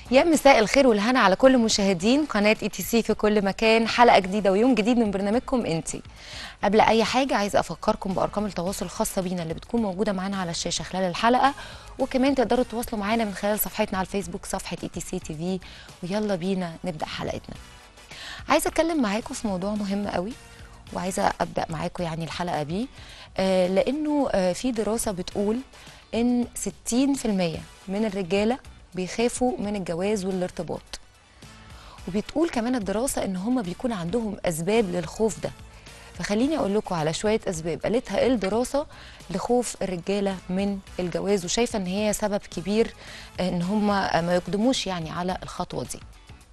يا مساء الخير والهنا على كل مشاهدين قناه اي تي سي في كل مكان حلقه جديده ويوم جديد من برنامجكم انتي قبل اي حاجه عايزه افكركم بارقام التواصل الخاصه بينا اللي بتكون موجوده معانا على الشاشه خلال الحلقه وكمان تقدروا تتواصلوا معانا من خلال صفحتنا على الفيسبوك صفحه اي تي سي تي في ويلا بينا نبدا حلقتنا عايزه اتكلم معاكم في موضوع مهم قوي وعايزه ابدا معاكم يعني الحلقه بيه آه لانه آه في دراسه بتقول ان 60% من الرجاله بيخافوا من الجواز والارتباط وبتقول كمان الدراسه ان هم بيكون عندهم اسباب للخوف ده فخليني اقول لكم على شويه اسباب قالتها ايه الدراسه لخوف الرجاله من الجواز وشايفه ان هي سبب كبير ان هم ما يقدموش يعني على الخطوه دي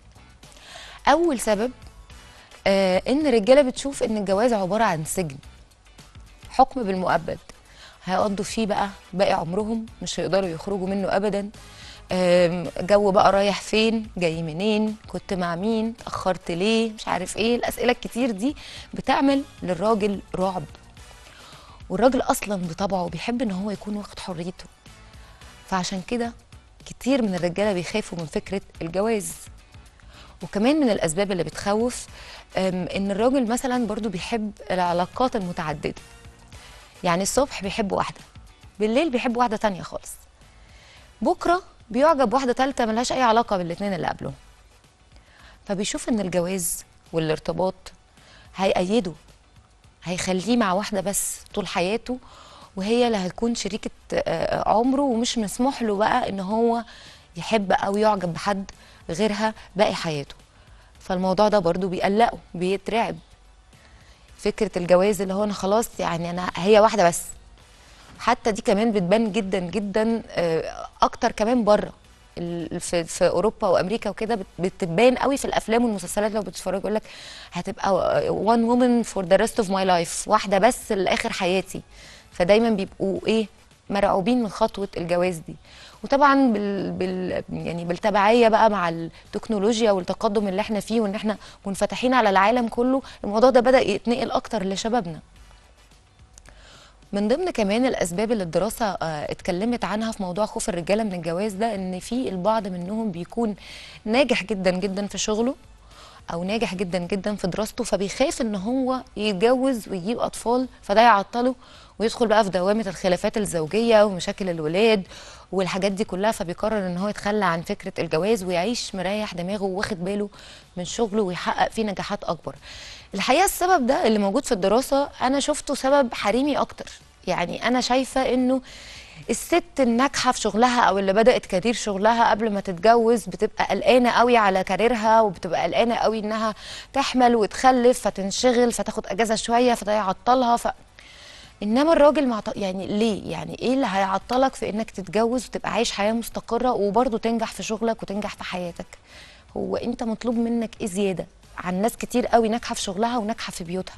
اول سبب آه ان الرجاله بتشوف ان الجواز عباره عن سجن حكم بالمؤبد هيقضوا فيه بقى باقي عمرهم مش هيقدروا يخرجوا منه ابدا آم، جو بقى رايح فين جاي منين كنت مع مين اتاخرت ليه مش عارف ايه الاسئله الكتير دي بتعمل للراجل رعب والراجل اصلا بطبعه بيحب ان هو يكون واخد حريته فعشان كده كتير من الرجاله بيخافوا من فكره الجواز وكمان من الاسباب اللي بتخوف أم، ان الراجل مثلا برضو بيحب العلاقات المتعدده يعني الصبح بيحب واحده بالليل بيحب واحده تانية خالص بكره بيعجب بواحده ثالثه ملهاش اي علاقه بالاثنين اللي قبلهم فبيشوف ان الجواز والارتباط هيأيده هيخليه مع واحده بس طول حياته وهي اللي هتكون شريكه آه، عمره ومش مسموح له بقى ان هو يحب او يعجب بحد غيرها باقي حياته فالموضوع ده برضو بيقلقه بيترعب فكره الجواز اللي هو انا خلاص يعني انا هي واحده بس حتى دي كمان بتبان جدا جدا آه، اكتر كمان بره ال- في في اوروبا وامريكا وكده بت- بتبان قوي في الافلام والمسلسلات لو بتتفرج يقول لك هتبقى وان وومن فور ذا ريست اوف ماي لايف واحده بس لاخر حياتي فدايما بيبقوا ايه مرعوبين من خطوه الجواز دي وطبعا بال, بال يعني بالتبعيه بقى مع التكنولوجيا والتقدم اللي احنا فيه وان احنا منفتحين على العالم كله الموضوع ده بدا يتنقل اكتر لشبابنا من ضمن كمان الاسباب اللي الدراسه آه، اتكلمت عنها في موضوع خوف الرجاله من الجواز ده ان في البعض منهم بيكون ناجح جدا جدا في شغله او ناجح جدا جدا في دراسته فبيخاف ان هو يتجوز ويجيب اطفال فده يعطله ويدخل بقى في دوامه الخلافات الزوجيه ومشاكل الولاد والحاجات دي كلها فبيقرر ان هو يتخلى عن فكره الجواز ويعيش مريح دماغه واخد باله من شغله ويحقق فيه نجاحات اكبر الحقيقه السبب ده اللي موجود في الدراسه انا شفته سبب حريمي اكتر يعني انا شايفه انه الست الناجحه في شغلها او اللي بدات كارير شغلها قبل ما تتجوز بتبقى قلقانه قوي على كاريرها وبتبقى قلقانه قوي انها تحمل وتخلف فتنشغل فتاخد اجازه شويه فده يعطلها ف... انما الراجل مع يعني ليه يعني ايه اللي هيعطلك في انك تتجوز وتبقى عايش حياه مستقره وبرضه تنجح في شغلك وتنجح في حياتك هو انت مطلوب منك ايه زياده عن ناس كتير قوي ناجحه في شغلها وناجحه في بيوتها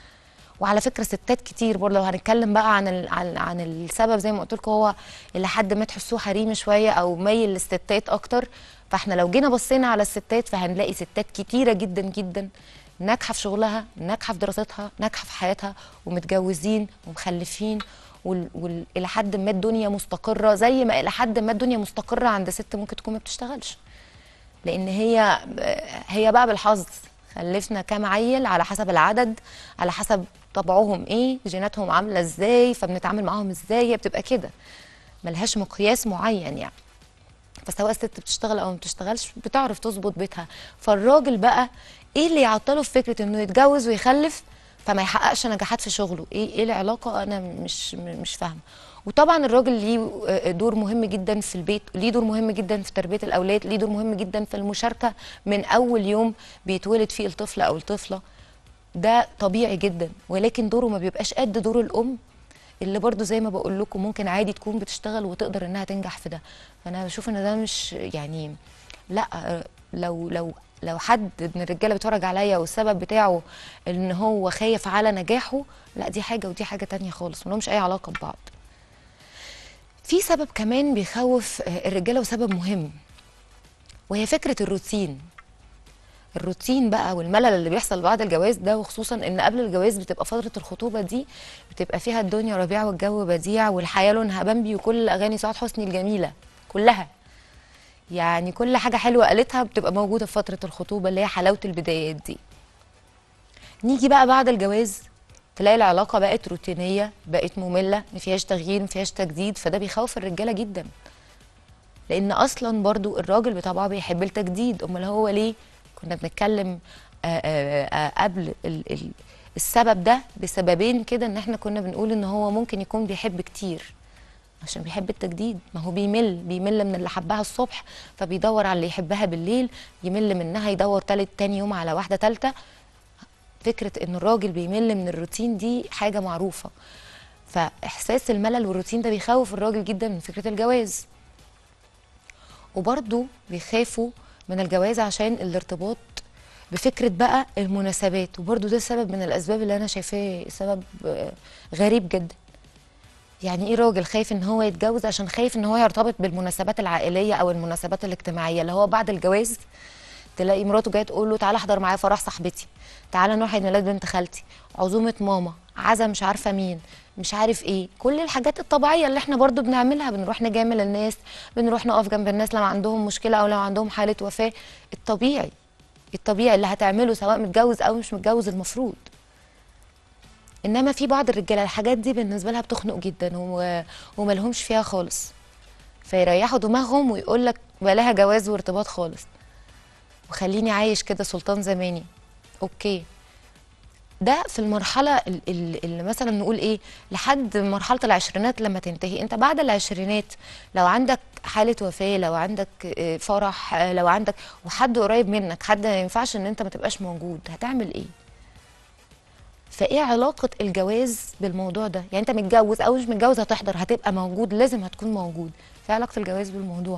وعلى فكره ستات كتير برضه لو هنتكلم بقى عن ال- عن عن السبب زي ما قلت لكم هو اللي حد ما تحسوه حريمي شويه او ميل للستات اكتر فاحنا لو جينا بصينا على الستات فهنلاقي ستات كتيره جدا جدا ناجحه في شغلها ناجحه في دراستها ناجحه في حياتها ومتجوزين ومخلفين وال- وال- الى حد ما الدنيا مستقره زي ما الى حد ما الدنيا مستقره عند ست ممكن تكون ما بتشتغلش لان هي هي بقى بالحظ خلفنا كام عيل على حسب العدد على حسب طبعهم ايه جيناتهم عامله ازاي فبنتعامل معاهم ازاي هي بتبقى كده ملهاش مقياس معين يعني فسواء الست بتشتغل او ما بتشتغلش بتعرف تظبط بيتها فالراجل بقى ايه اللي يعطله في فكره انه يتجوز ويخلف فما يحققش نجاحات في شغله ايه ايه العلاقه انا مش م- مش فاهمه وطبعا الراجل ليه آه، دور مهم جدا في البيت ليه دور مهم جدا في تربيه الاولاد ليه دور مهم جدا في المشاركه من اول يوم بيتولد فيه الطفل او الطفله ده طبيعي جدا ولكن دوره ما بيبقاش قد دور الام اللي برضو زي ما بقول لكم ممكن عادي تكون بتشتغل وتقدر انها تنجح في ده فانا بشوف ان ده مش يعني لا آه، لو لو لو حد من الرجاله بيتفرج عليا والسبب بتاعه ان هو خايف على نجاحه لا دي حاجه ودي حاجه تانية خالص ملهمش اي علاقه ببعض في سبب كمان بيخوف آه، الرجاله وسبب مهم وهي فكره الروتين الروتين بقى والملل اللي بيحصل بعد الجواز ده وخصوصا ان قبل الجواز بتبقى فتره الخطوبه دي بتبقى فيها الدنيا ربيع والجو بديع والحياه لونها بامبي وكل اغاني سعاد حسني الجميله كلها يعني كل حاجه حلوه قالتها بتبقى موجوده في فتره الخطوبه اللي هي حلاوه البدايات دي نيجي بقى بعد الجواز تلاقي العلاقه بقت روتينيه بقت ممله ما فيهاش تغيير ما فيهاش تجديد فده بيخوف الرجاله جدا لان اصلا برضو الراجل بطبعه بيحب التجديد امال هو ليه كنا بنتكلم آآ آآ قبل ال ال السبب ده بسببين كده ان احنا كنا بنقول ان هو ممكن يكون بيحب كتير عشان بيحب التجديد ما هو بيمل بيمل من اللي حبها الصبح فبيدور على اللي يحبها بالليل يمل منها يدور تالت تاني يوم على واحده تالته فكره ان الراجل بيمل من الروتين دي حاجه معروفه فاحساس الملل والروتين ده بيخوف الراجل جدا من فكره الجواز وبرضه بيخافوا من الجواز عشان الارتباط بفكره بقى المناسبات وبرضه ده سبب من الاسباب اللي انا شايفاه سبب غريب جدا يعني ايه راجل خايف ان هو يتجوز عشان خايف ان هو يرتبط بالمناسبات العائليه او المناسبات الاجتماعيه اللي هو بعد الجواز تلاقي مراته جايه تقول له تعالى احضر معايا فرح صاحبتي تعالى نروح عيد ميلاد بنت خالتي عزومه ماما عزا مش عارفه مين مش عارف ايه كل الحاجات الطبيعيه اللي احنا برضو بنعملها بنروح نجامل الناس بنروح نقف جنب الناس لما عندهم مشكله او لو عندهم حاله وفاه الطبيعي الطبيعي اللي هتعمله سواء متجوز او مش متجوز المفروض انما في بعض الرجاله الحاجات دي بالنسبه لها بتخنق جدا و... وملهمش فيها خالص فيريحوا دماغهم ويقول لك بلاها جواز وارتباط خالص وخليني عايش كده سلطان زماني اوكي ده في المرحلة اللي مثلا نقول ايه لحد مرحلة العشرينات لما تنتهي انت بعد العشرينات لو عندك حالة وفاة لو عندك فرح لو عندك وحد قريب منك حد ما ينفعش ان انت ما تبقاش موجود هتعمل ايه فايه علاقة الجواز بالموضوع ده يعني انت متجوز او مش متجوز هتحضر هتبقى موجود لازم هتكون موجود في علاقة الجواز بالموضوع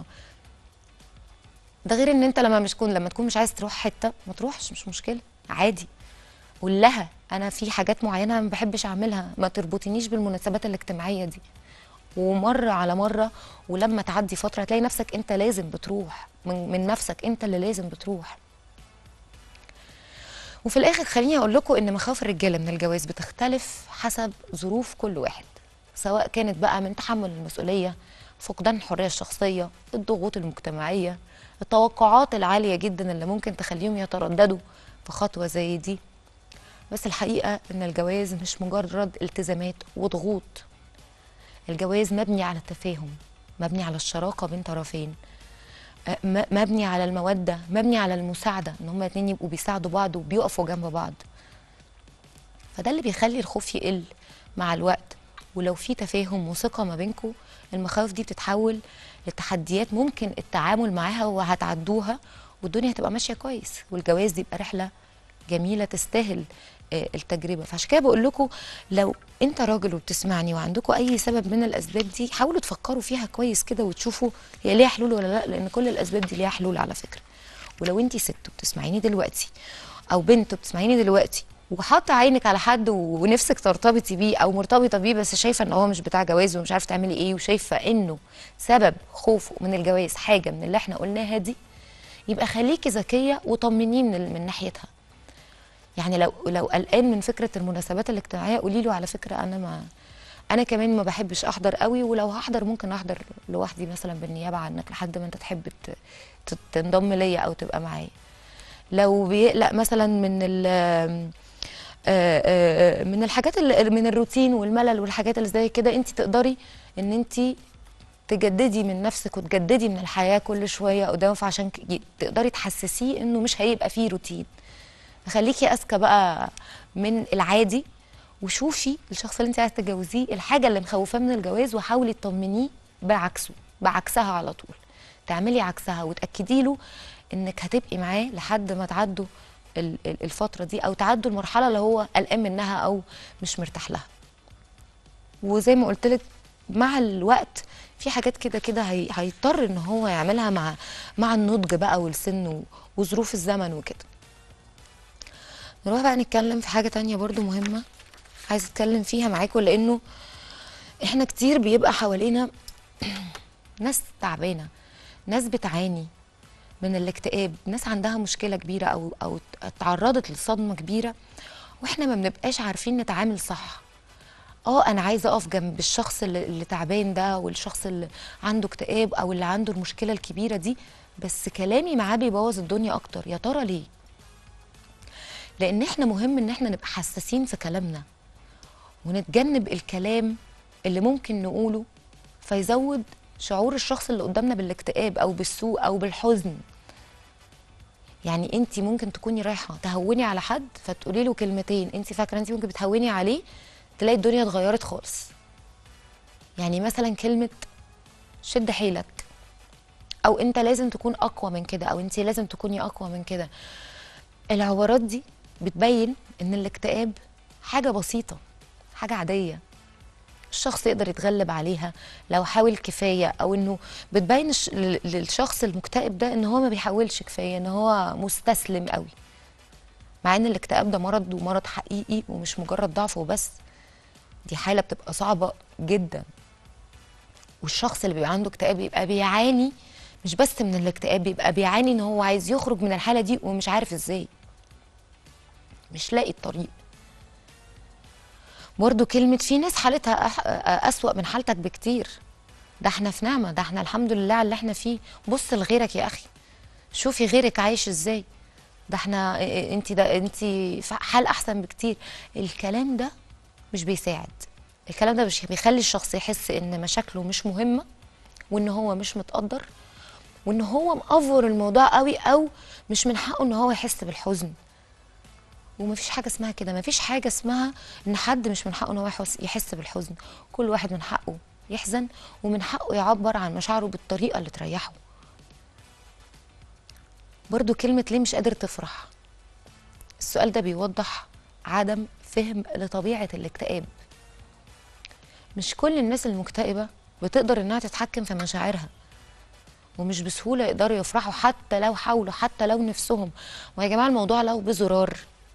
ده غير ان انت لما مش تكون لما تكون مش عايز تروح حتة ما تروحش مش مشكلة عادي قول لها انا في حاجات معينه ما بحبش اعملها ما تربطنيش بالمناسبات الاجتماعيه دي ومره على مره ولما تعدي فتره هتلاقي نفسك انت لازم بتروح من, من نفسك انت اللي لازم بتروح وفي الاخر خليني اقول لكم ان مخاوف الرجاله من الجواز بتختلف حسب ظروف كل واحد سواء كانت بقى من تحمل المسؤوليه فقدان الحريه الشخصيه الضغوط المجتمعيه التوقعات العاليه جدا اللي ممكن تخليهم يترددوا في خطوه زي دي بس الحقيقة إن الجواز مش مجرد التزامات وضغوط الجواز مبني على التفاهم مبني على الشراكة بين طرفين مبني على المودة مبني على المساعدة إن هما الاتنين يبقوا بيساعدوا بعض وبيقفوا جنب بعض فده اللي بيخلي الخوف يقل مع الوقت ولو في تفاهم وثقة ما بينكم المخاوف دي بتتحول لتحديات ممكن التعامل معاها وهتعدوها والدنيا هتبقى ماشية كويس والجواز دي يبقى رحلة جميلة تستاهل التجربه فعشان كده بقول لكم لو انت راجل وبتسمعني وعندكم اي سبب من الاسباب دي حاولوا تفكروا فيها كويس كده وتشوفوا هي ليها حلول ولا لا لان كل الاسباب دي ليها حلول على فكره ولو انت ست وبتسمعيني دلوقتي او بنت وبتسمعيني دلوقتي وحاطه عينك على حد ونفسك ترتبطي بيه او مرتبطه بيه بس شايفه ان هو مش بتاع جواز ومش عارفه تعملي ايه وشايفه انه سبب خوفه من الجواز حاجه من اللي احنا قلناها دي يبقى خليكي ذكيه وطمنيه من, من ناحيتها يعني لو لو قلقان من فكره المناسبات الاجتماعيه قولي له على فكره انا ما انا كمان ما بحبش احضر قوي ولو هحضر ممكن احضر لوحدي مثلا بالنيابه عنك لحد ما انت تحب تنضم ليا او تبقى معايا لو بيقلق مثلا من ال من الحاجات اللي من الروتين والملل والحاجات اللي زي كده انت تقدري ان انت تجددي من نفسك وتجددي من الحياه كل شويه قدامه فعشان تقدري تحسسيه انه مش هيبقى فيه روتين خليكي اذكى بقى من العادي وشوفي الشخص اللي انت عايزه تتجوزيه الحاجه اللي مخوفاه من الجواز وحاولي تطمنيه بعكسه بعكسها على طول تعملي عكسها وتاكدي له انك هتبقي معاه لحد ما تعدوا الفتره دي او تعدوا المرحله اللي هو قلقان منها او مش مرتاح لها وزي ما قلت لك مع الوقت في حاجات كده كده هي... هيضطر ان هو يعملها مع مع النضج بقى والسن وظروف الزمن وكده نروح بقى نتكلم في حاجة تانية برضو مهمة عايزة اتكلم فيها معاكم لانه احنا كتير بيبقى حوالينا ناس تعبانة ناس بتعاني من الاكتئاب ناس عندها مشكلة كبيرة او او اتعرضت لصدمة كبيرة واحنا ما بنبقاش عارفين نتعامل صح اه انا عايزه اقف جنب الشخص اللي, اللي تعبان ده والشخص اللي عنده اكتئاب او اللي عنده المشكله الكبيره دي بس كلامي معاه بيبوظ الدنيا اكتر يا ترى ليه لان احنا مهم ان احنا نبقى حساسين في كلامنا ونتجنب الكلام اللي ممكن نقوله فيزود شعور الشخص اللي قدامنا بالاكتئاب او بالسوء او بالحزن يعني انت ممكن تكوني رايحه تهوني على حد فتقولي له كلمتين انت فاكره انت ممكن بتهوني عليه تلاقي الدنيا اتغيرت خالص يعني مثلا كلمه شد حيلك او انت لازم تكون اقوى من كده او انت لازم تكوني اقوى من كده العبارات دي بتبين ان الاكتئاب حاجه بسيطه حاجه عاديه الشخص يقدر يتغلب عليها لو حاول كفايه او انه بتبين الش- لل- للشخص المكتئب ده ان هو ما بيحاولش كفايه ان هو مستسلم قوي مع ان الاكتئاب ده مرض ومرض حقيقي ومش مجرد ضعف وبس دي حاله بتبقى صعبه جدا والشخص اللي بيبقى عنده اكتئاب بيبقى بيعاني مش بس من الاكتئاب بيبقى بيعاني ان هو عايز يخرج من الحاله دي ومش عارف ازاي مش لاقي الطريق برضه كلمة في ناس حالتها أح... أسوأ من حالتك بكتير ده احنا في نعمة ده احنا الحمد لله على اللي احنا فيه بص لغيرك يا أخي شوفي غيرك عايش ازاي ده احنا انت ده انت في حال أحسن بكتير الكلام ده مش بيساعد الكلام ده مش بيخلي الشخص يحس ان مشاكله مش مهمة وان هو مش متقدر وان هو مأفور الموضوع قوي او مش من حقه ان هو يحس بالحزن ومفيش حاجه اسمها كده مفيش حاجه اسمها ان حد مش من حقه ان هو يحس- يحس بالحزن كل واحد من حقه يحزن ومن حقه يعبر عن مشاعره بالطريقه اللي تريحه برضو كلمه ليه مش قادر تفرح السؤال ده بيوضح عدم فهم لطبيعه الاكتئاب مش كل الناس المكتئبه بتقدر انها تتحكم في مشاعرها ومش بسهوله يقدروا يفرحوا حتى لو حاولوا حتى لو نفسهم ويا جماعه الموضوع لو بزرار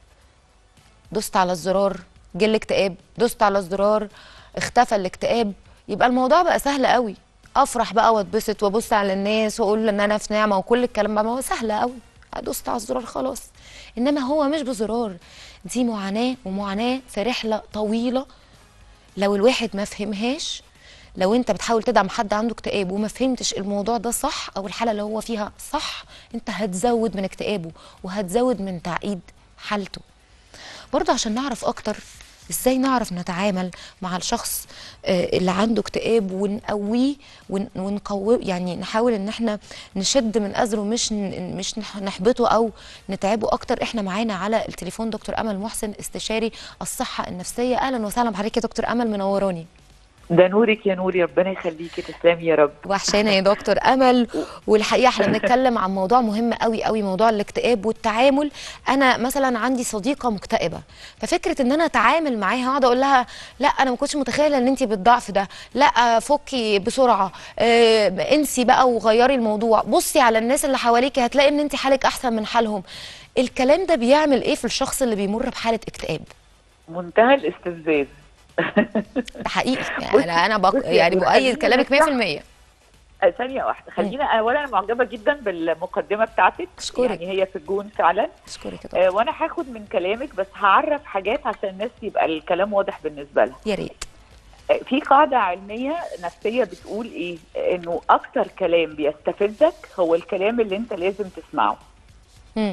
دوست على الزرار جه الاكتئاب دوست على الزرار اختفى الاكتئاب يبقى الموضوع بقى سهل قوي افرح بقى واتبسط وابص على الناس واقول ان انا في نعمه وكل الكلام بقى ما هو سهل قوي دوست على الزرار خلاص انما هو مش بزرار دي معاناه ومعاناه في رحله طويله لو الواحد ما فهمهاش لو انت بتحاول تدعم حد عنده اكتئاب وما فهمتش الموضوع ده صح او الحاله اللي هو فيها صح انت هتزود من اكتئابه وهتزود من تعقيد حالته برضه عشان نعرف اكتر ازاي نعرف نتعامل مع الشخص آه، اللي عنده اكتئاب ونقويه ون- ونقويه يعني نحاول ان احنا نشد من ازره مش ن- مش نح- نحبطه او نتعبه اكتر احنا معانا على التليفون دكتور امل محسن استشاري الصحه النفسيه اهلا وسهلا بحضرتك يا دكتور امل منوراني ده نورك يا نوري ربنا يخليكي تسلمي يا رب وحشانا يا دكتور امل والحقيقه احنا بنتكلم عن موضوع مهم قوي قوي موضوع الاكتئاب والتعامل انا مثلا عندي صديقه مكتئبه ففكره ان انا اتعامل معاها اقعد اقول لها لا انا ما كنتش متخيله ان انت بالضعف ده لا فكي بسرعه آه، انسي بقى وغيري الموضوع بصي على الناس اللي حواليكي هتلاقي ان انت حالك احسن من حالهم الكلام ده بيعمل ايه في الشخص اللي بيمر بحاله اكتئاب منتهى الاستفزاز ده حقيقي يعني بصي- انا, أنا بق... بصي يا يعني نور، بؤيد خليني كلامك نفتح- 100% آه، ثانية واحدة خلينا أولا أنا معجبة جدا بالمقدمة بتاعتك أشكرك. يعني هي في الجون فعلا اشكرك يا دكتور آه، وأنا هاخد من كلامك بس هعرف حاجات عشان الناس يبقى الكلام واضح بالنسبة لها يا ريت آه، في قاعدة علمية نفسية بتقول إيه إنه أكتر كلام بيستفزك هو الكلام اللي أنت لازم تسمعه مم.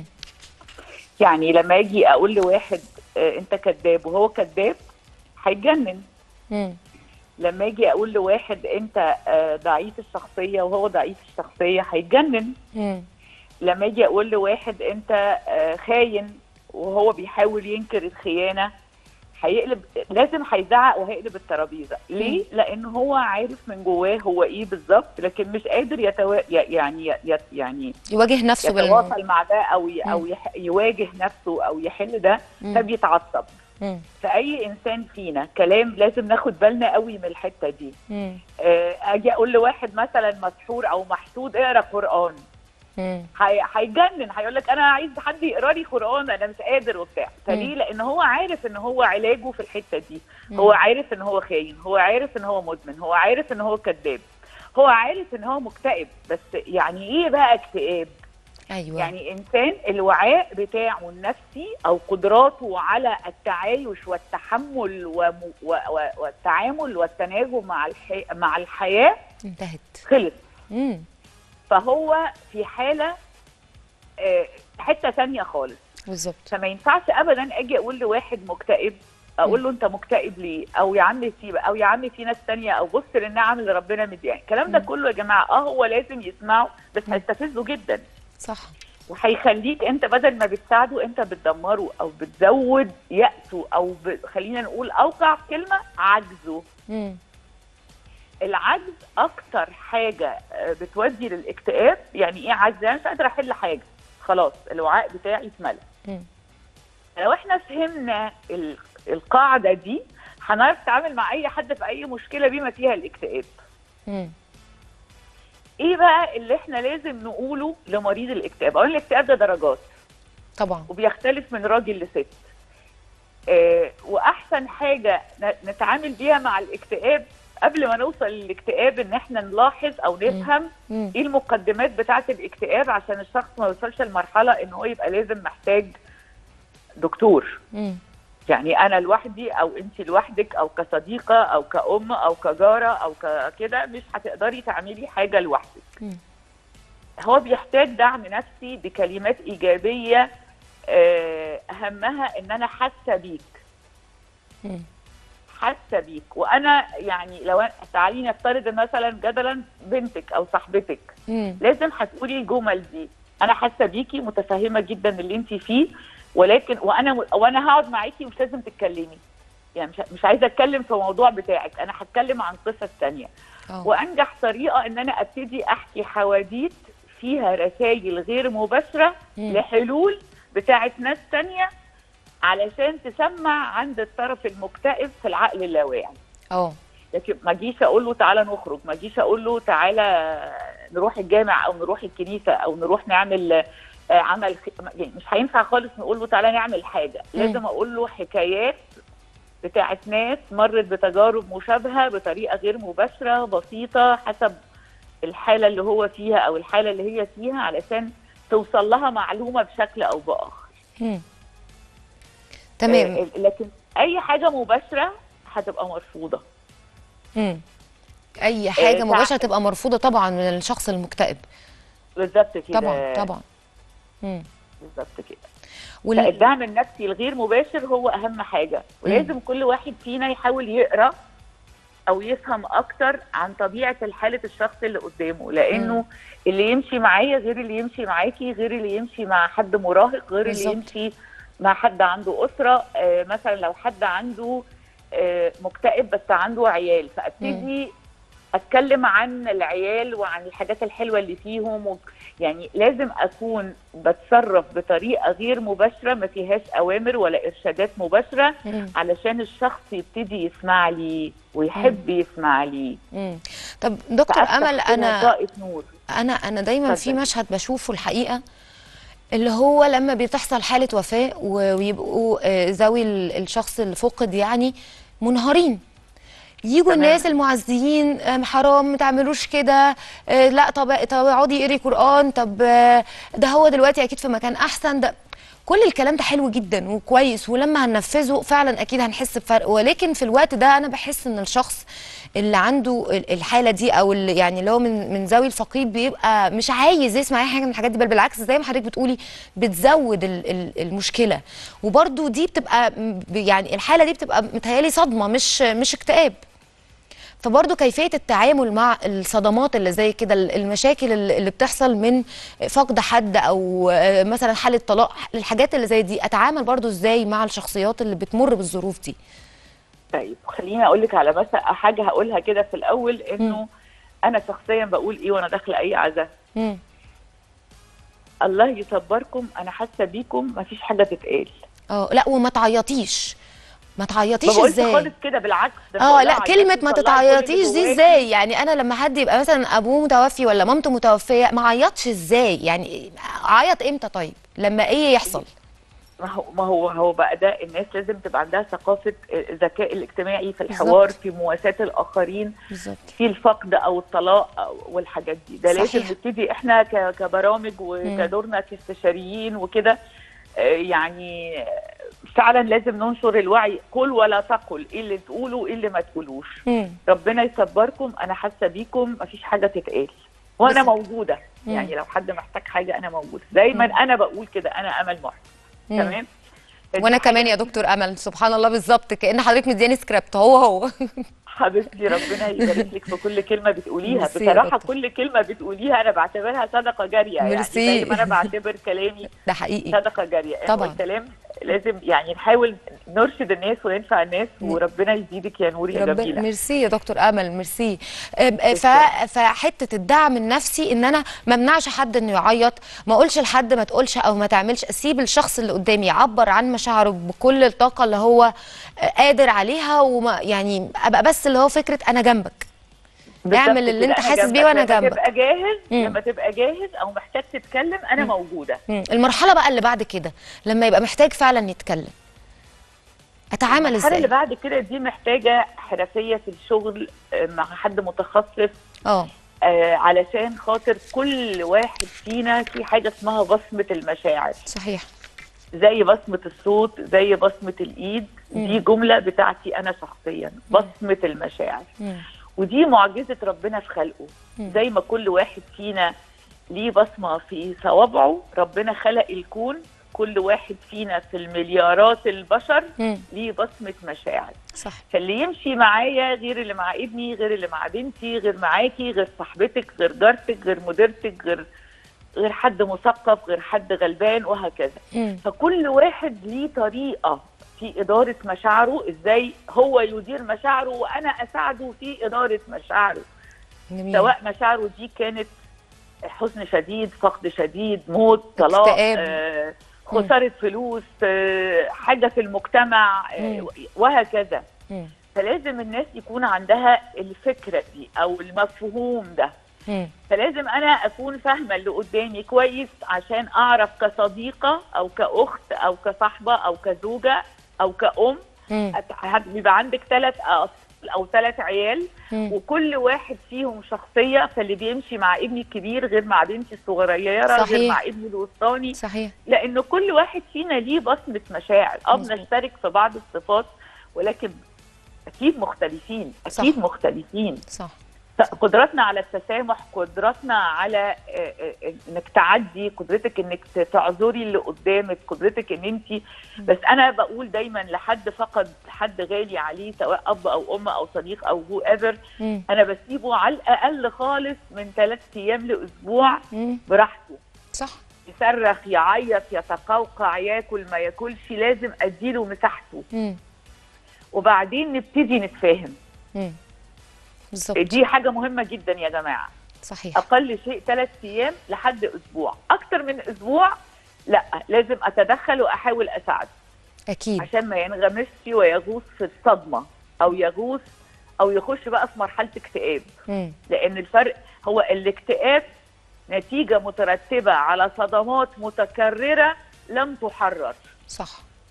يعني لما أجي أقول لواحد آه، أنت كذاب وهو كذاب هيتجنن مم. لما اجي اقول لواحد انت آه، ضعيف الشخصيه وهو ضعيف الشخصيه هيتجنن مم. لما اجي اقول لواحد انت آه، خاين وهو بيحاول ينكر الخيانه هيقلب لازم هيزعق وهيقلب الترابيزه ليه لان هو عارف من جواه هو ايه بالظبط لكن مش قادر يتوا... ي- يعني ي- يعني يواجه نفسه بالموضوع يتواصل مع ده او ي... او يح... يواجه نفسه او يحل ده مم. فبيتعصب مم. فاي انسان فينا كلام لازم ناخد بالنا قوي من الحته دي مم. آه، اجي اقول لواحد مثلا مسحور او محسود اقرا قران مم. هي- هيجنن هيقول لك انا عايز حد يقرا لي قران انا مش قادر وبتاع فليه لان هو عارف ان هو علاجه في الحته دي هو عارف ان هو خاين هو عارف ان هو مدمن هو عارف ان هو كذاب هو عارف ان هو مكتئب بس يعني ايه بقى اكتئاب ايوه يعني انسان الوعاء بتاعه النفسي او قدراته على التعايش والتحمل وم- و- و- والتعامل والتناغم مع الحي... مع الحياه انتهت خلص امم فهو في حاله آه، حته ثانيه خالص بالظبط فما ينفعش ابدا اجي اقول لواحد مكتئب اقول له انت مكتئب ليه او يا عم سيب او يا عم في ناس تانية او بص للنعم اللي ربنا مديها الكلام ده مم. كله يا جماعه اه هو لازم يسمعه بس مم. هيستفزه جدا صح وهيخليك انت بدل ما بتساعده انت بتدمره او بتزود يأسه او ب... خلينا نقول اوقع كلمه عجزه امم العجز اكتر حاجه آه، بتودي للاكتئاب يعني ايه عجز يعني مش قادره احل حاجه خلاص الوعاء بتاعي اتملى مم. لو احنا فهمنا ال- القاعده دي هنعرف نتعامل مع اي حد في اي مشكله بما فيها الاكتئاب امم ايه بقى اللي احنا لازم نقوله لمريض الاكتئاب اولا الاكتئاب ده درجات طبعا وبيختلف من راجل لست آه واحسن حاجه ن- نتعامل بيها مع الاكتئاب قبل ما نوصل للاكتئاب ان احنا نلاحظ او نفهم امم ايه المقدمات بتاعه الاكتئاب عشان الشخص ما يوصلش لمرحله ان هو يبقى لازم محتاج دكتور امم يعني انا لوحدي او انت لوحدك او كصديقه او كأم او كجاره او ك- كده مش هتقدري تعملي حاجه لوحدك مم. هو بيحتاج دعم نفسي بكلمات ايجابيه آه، اهمها ان انا حاسه بيك مم. حاسه بيك وانا يعني لو أنا- تعالي نفترض مثلا جدلا بنتك او صاحبتك مم. لازم هتقولي الجمل دي انا حاسه بيكي متفهمه جدا اللي انت فيه ولكن وانا وانا هقعد معاكي مش لازم تتكلمي يعني مش مش عايزه اتكلم في موضوع بتاعك انا هتكلم عن قصص تانية اه وانجح طريقه ان انا ابتدي احكي حواديت فيها رسائل غير مباشره مم. لحلول بتاعت ناس تانية علشان تسمع عند الطرف المكتئب في العقل اللاواعي اه لكن ما اجيش اقول له تعالى نخرج ما اجيش اقول له تعالى نروح الجامع او نروح الكنيسه او نروح نعمل آه، عمل خ- يعني مش هينفع خالص نقول له تعالى نعمل حاجه مم. لازم اقول له حكايات بتاعت ناس مرت بتجارب مشابهه بطريقه غير مباشره بسيطه حسب الحاله اللي هو فيها او الحاله اللي هي فيها علشان توصل لها معلومه بشكل او باخر مم. تمام آه، لكن اي حاجه مباشره هتبقى مرفوضه مم. اي حاجه تع- مباشره تبقى مرفوضه طبعا من الشخص المكتئب بالظبط كده طبعا طبعا مم. بالظبط كده وال... فالدعم النفسي الغير مباشر هو اهم حاجه ولازم كل واحد فينا يحاول يقرا او يفهم اكتر عن طبيعه الحاله الشخص اللي قدامه لانه مم. اللي يمشي معايا غير اللي يمشي معاكي غير اللي يمشي مع حد مراهق غير بالظبط. اللي يمشي مع حد عنده اسره آه مثلا لو حد عنده آه مكتئب بس عنده عيال فابتدي اتكلم عن العيال وعن الحاجات الحلوه اللي فيهم و... يعني لازم اكون بتصرف بطريقه غير مباشره ما فيهاش اوامر ولا ارشادات مباشره مم. علشان الشخص يبتدي يسمع لي ويحب يسمع لي مم. طب دكتور فأفتح امل كده انا ضاءة نور انا انا دايما في اتفضل. مشهد بشوفه الحقيقه اللي هو لما بتحصل حاله وفاه و- ويبقوا آه، ذوي ال- الشخص اللي فقد يعني منهارين يجوا تمام. الناس المعزيين آم، حرام ما تعملوش كده آه، لا طب طب اقعدي اقري قران طب آه، ده هو دلوقتي اكيد في مكان احسن ده كل الكلام ده حلو جدا وكويس ولما هننفذه فعلا اكيد هنحس بفرق ولكن في الوقت ده انا بحس ان الشخص اللي عنده ال- الحاله دي او اللي يعني اللي هو من من ذوي الفقيد بيبقى مش عايز يسمع اي حاجه من الحاجات دي بل بالعكس زي ما حضرتك بتقولي بتزود ال- ال- المشكله وبرده دي بتبقى م- يعني الحاله دي بتبقى متهيالي صدمه مش مش اكتئاب فبرضه كيفيه التعامل مع الصدمات اللي زي كده ال- المشاكل اللي اللي بتحصل من فقد حد او آه، مثلا حاله طلاق الحاجات اللي زي دي اتعامل برضه ازاي مع الشخصيات اللي بتمر بالظروف دي طيب خليني اقول لك على مثلا حاجه هقولها كده في الاول انه انا شخصيا بقول ايه وانا داخله اي عزاء مم. الله يصبركم انا حاسه بيكم مفيش حاجه تتقال اه لا وما تعيطيش ما ما تعيطيش بقولش ازاي خالص كده بالعكس ده اه بقول لا لها كلمة عيطي، ما طلعي كل اللي تتعيطيش دي جواكي. ازاي يعني انا لما حد يبقى مثلا ابوه متوفي ولا مامته متوفية ما عيطش ازاي يعني عيط امتى طيب لما ايه يحصل ما هو ما هو هو بقى ده الناس لازم تبقى عندها ثقافه الذكاء الاجتماعي في الحوار بالظبط. في مواساة الاخرين بالظبط في الفقد او الطلاق أو- والحاجات دي ده لازم صحيح. نبتدي احنا ك- كبرامج وكدورنا كاستشاريين وكده آه، يعني آه، فعلا لازم ننشر الوعي قل ولا تقل ايه اللي تقولوا ايه اللي ما تقولوش مم. ربنا يصبركم انا حاسه بيكم مفيش حاجه تتقال وانا بس- موجوده مم. يعني لو حد محتاج حاجه انا موجوده دايما مم. انا بقول كده انا امل محسن مم. تمام فدي وانا حاجة كمان يا دكتور امل سبحان الله بالظبط كان حضرتك مدياني سكريبت هو هو حبيبتي ربنا يبارك لك في كل كلمه بتقوليها ميرسي يا بصراحه دكتور. كل كلمه بتقوليها انا بعتبرها صدقه جاريه يعني ميرسي. زي ما انا بعتبر كلامي ده حقيقي صدقه جاريه إحنا طبعا. الكلام لازم يعني نحاول نرشد الناس وننفع الناس وربنا يزيدك يا نوري يا ربنا جميله ميرسي يا دكتور امل ميرسي أم- ف... فحته الدعم النفسي ان انا ما امنعش حد انه يعيط ما اقولش لحد ما تقولش او ما تعملش اسيب الشخص اللي قدامي يعبر عن مشاعره بكل الطاقه اللي هو قادر عليها وما يعني ابقى بس اللي هو فكره انا جنبك بالظبط اعمل اللي كده، انت أنا حاسس بيه جنبك. وأنا لما جنبك. تبقى جاهز مم. لما تبقى جاهز او محتاج تتكلم انا موجوده مم. المرحله بقى اللي بعد كده لما يبقى محتاج فعلا يتكلم اتعامل المرحله اللي ازاي بعد كده دي محتاجه حرفيه في الشغل آه، مع حد متخصص اه آه، علشان خاطر كل واحد فينا في حاجه اسمها بصمه المشاعر صحيح زي بصمه الصوت زي بصمه الايد دي جمله بتاعتي انا شخصيا بصمه المشاعر مم. ودي معجزه ربنا في خلقه مم. زي ما كل واحد فينا ليه بصمه في صوابعه ربنا خلق الكون كل واحد فينا في المليارات البشر مم. ليه بصمه مشاعر صح فاللي يمشي معايا غير اللي مع ابني غير اللي مع بنتي غير معاكي غير صاحبتك غير جارتك غير مديرتك غير غير حد مثقف غير حد غلبان وهكذا مم. فكل واحد ليه طريقه في إدارة مشاعره إزاي هو يدير مشاعره وأنا أساعده في إدارة مشاعره جميل سواء مشاعره دي كانت حزن شديد فقد شديد موت طلاق اكتئاب. آه، خسارة فلوس آه، حاجة في المجتمع آه، مم. وهكذا مم. فلازم الناس يكون عندها الفكرة دي أو المفهوم ده مم. فلازم أنا أكون فاهمة اللي قدامي كويس عشان أعرف كصديقة أو كأخت أو كصاحبة أو كزوجة أو كأم مم. أت- هت- بيبقى عندك ثلاث أطفال أو ثلاث عيال مم. وكل واحد فيهم شخصية فاللي بيمشي مع ابني الكبير غير مع بنتي الصغيرة غير صحيح. مع ابني الوسطاني صحيح لأن كل واحد فينا ليه بصمة مشاعر أه مظبوط. بنشترك في بعض الصفات ولكن أكيد مختلفين أكيد صح. مختلفين صح قدرتنا على التسامح قدرتنا على آه، آه، انك تعدي قدرتك انك ت- تعذري اللي قدامك قدرتك ان انت بس انا بقول دايما لحد فقد حد غالي عليه سواء اب او ام او صديق او هو ايفر مم. انا بسيبه على الاقل خالص من ثلاث ايام لاسبوع مم. براحته صح يصرخ يعيط يتقوقع ياكل ما ياكلش لازم اديله مساحته مم. وبعدين نبتدي نتفاهم مم. بالظبط دي حاجه مهمه جدا يا جماعه صحيح اقل شيء ثلاث ايام لحد اسبوع اكتر من اسبوع لا لازم اتدخل واحاول اساعده اكيد عشان ما ينغمسش ويغوص في الصدمه او يغوص او يخش بقى في مرحله اكتئاب مم. لان الفرق هو الاكتئاب نتيجه مترتبه على صدمات متكرره لم تحرر صح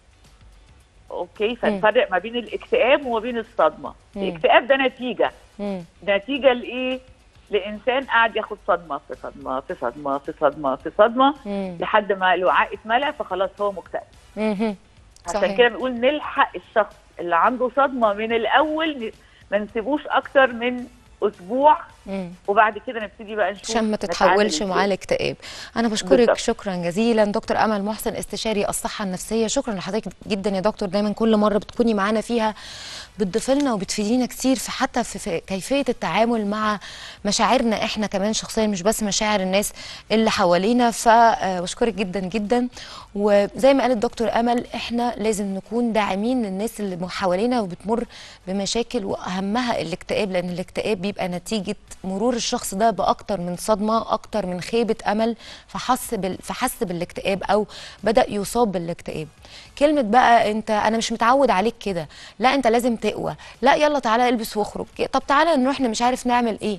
اوكي فنفرق ما بين الاكتئاب وما بين الصدمه مم. الاكتئاب ده نتيجه مم. نتيجه لايه لانسان قاعد ياخد صدمه في صدمه في صدمه في صدمه في صدمه مم. لحد ما الوعاء اتملى فخلاص هو مكتئب مهم. عشان صحيح. كده بنقول نلحق الشخص اللي عنده صدمه من الاول ن- ما نسيبوش اكتر من اسبوع مم. وبعد كده نبتدي بقى نشوف عشان ما نتعامل تتحولش إزاي. معاه الاكتئاب انا بشكرك بالظبط. شكرا جزيلا دكتور امل محسن استشاري الصحه النفسيه شكرا لحضرتك جدا يا دكتور دايما كل مره بتكوني معانا فيها بتضيفي لنا وبتفيدينا كتير في حتى في, في كيفيه التعامل مع مشاعرنا احنا كمان شخصيا مش بس مشاعر الناس اللي حوالينا فبشكرك جدا جدا وزي ما قالت دكتور امل احنا لازم نكون داعمين للناس اللي حوالينا وبتمر بمشاكل واهمها الاكتئاب لان الاكتئاب بيبقى نتيجه مرور الشخص ده باكتر من صدمه اكتر من خيبه امل فحس بال... فحس بالاكتئاب او بدا يصاب بالاكتئاب كلمه بقى انت انا مش متعود عليك كده لا انت لازم تقوى لا يلا تعالى البس واخرج طب تعالى نروح مش عارف نعمل ايه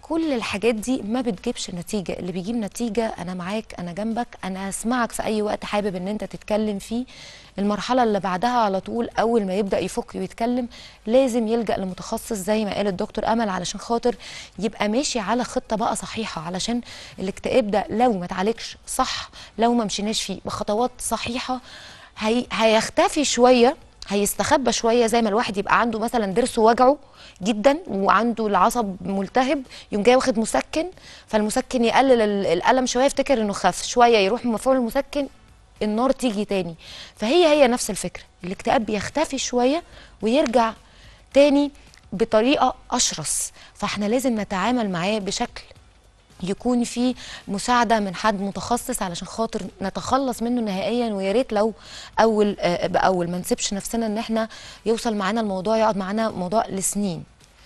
كل الحاجات دي ما بتجيبش نتيجه اللي بيجيب نتيجه انا معاك انا جنبك انا هسمعك في اي وقت حابب ان انت تتكلم فيه المرحله اللي بعدها على طول اول ما يبدا يفك ويتكلم لازم يلجا لمتخصص زي ما قال الدكتور امل علشان خاطر يبقى ماشي على خطه بقى صحيحه علشان الاكتئاب ده لو ما اتعالجش صح لو ما مشيناش فيه بخطوات صحيحه هي هيختفي شويه هيستخبى شويه زي ما الواحد يبقى عنده مثلا ضرسه وجعه جدا وعنده العصب ملتهب يقوم جاي واخد مسكن فالمسكن يقلل ال- الالم شويه يفتكر انه خف شويه يروح مفعول المسكن النار تيجي تاني فهي هي نفس الفكره الاكتئاب بيختفي شويه ويرجع تاني بطريقه اشرس فاحنا لازم نتعامل معاه بشكل يكون في مساعده من حد متخصص علشان خاطر نتخلص منه نهائيا ويا ريت لو اول آه، باول ما نسيبش نفسنا ان احنا يوصل معانا الموضوع يقعد معانا موضوع لسنين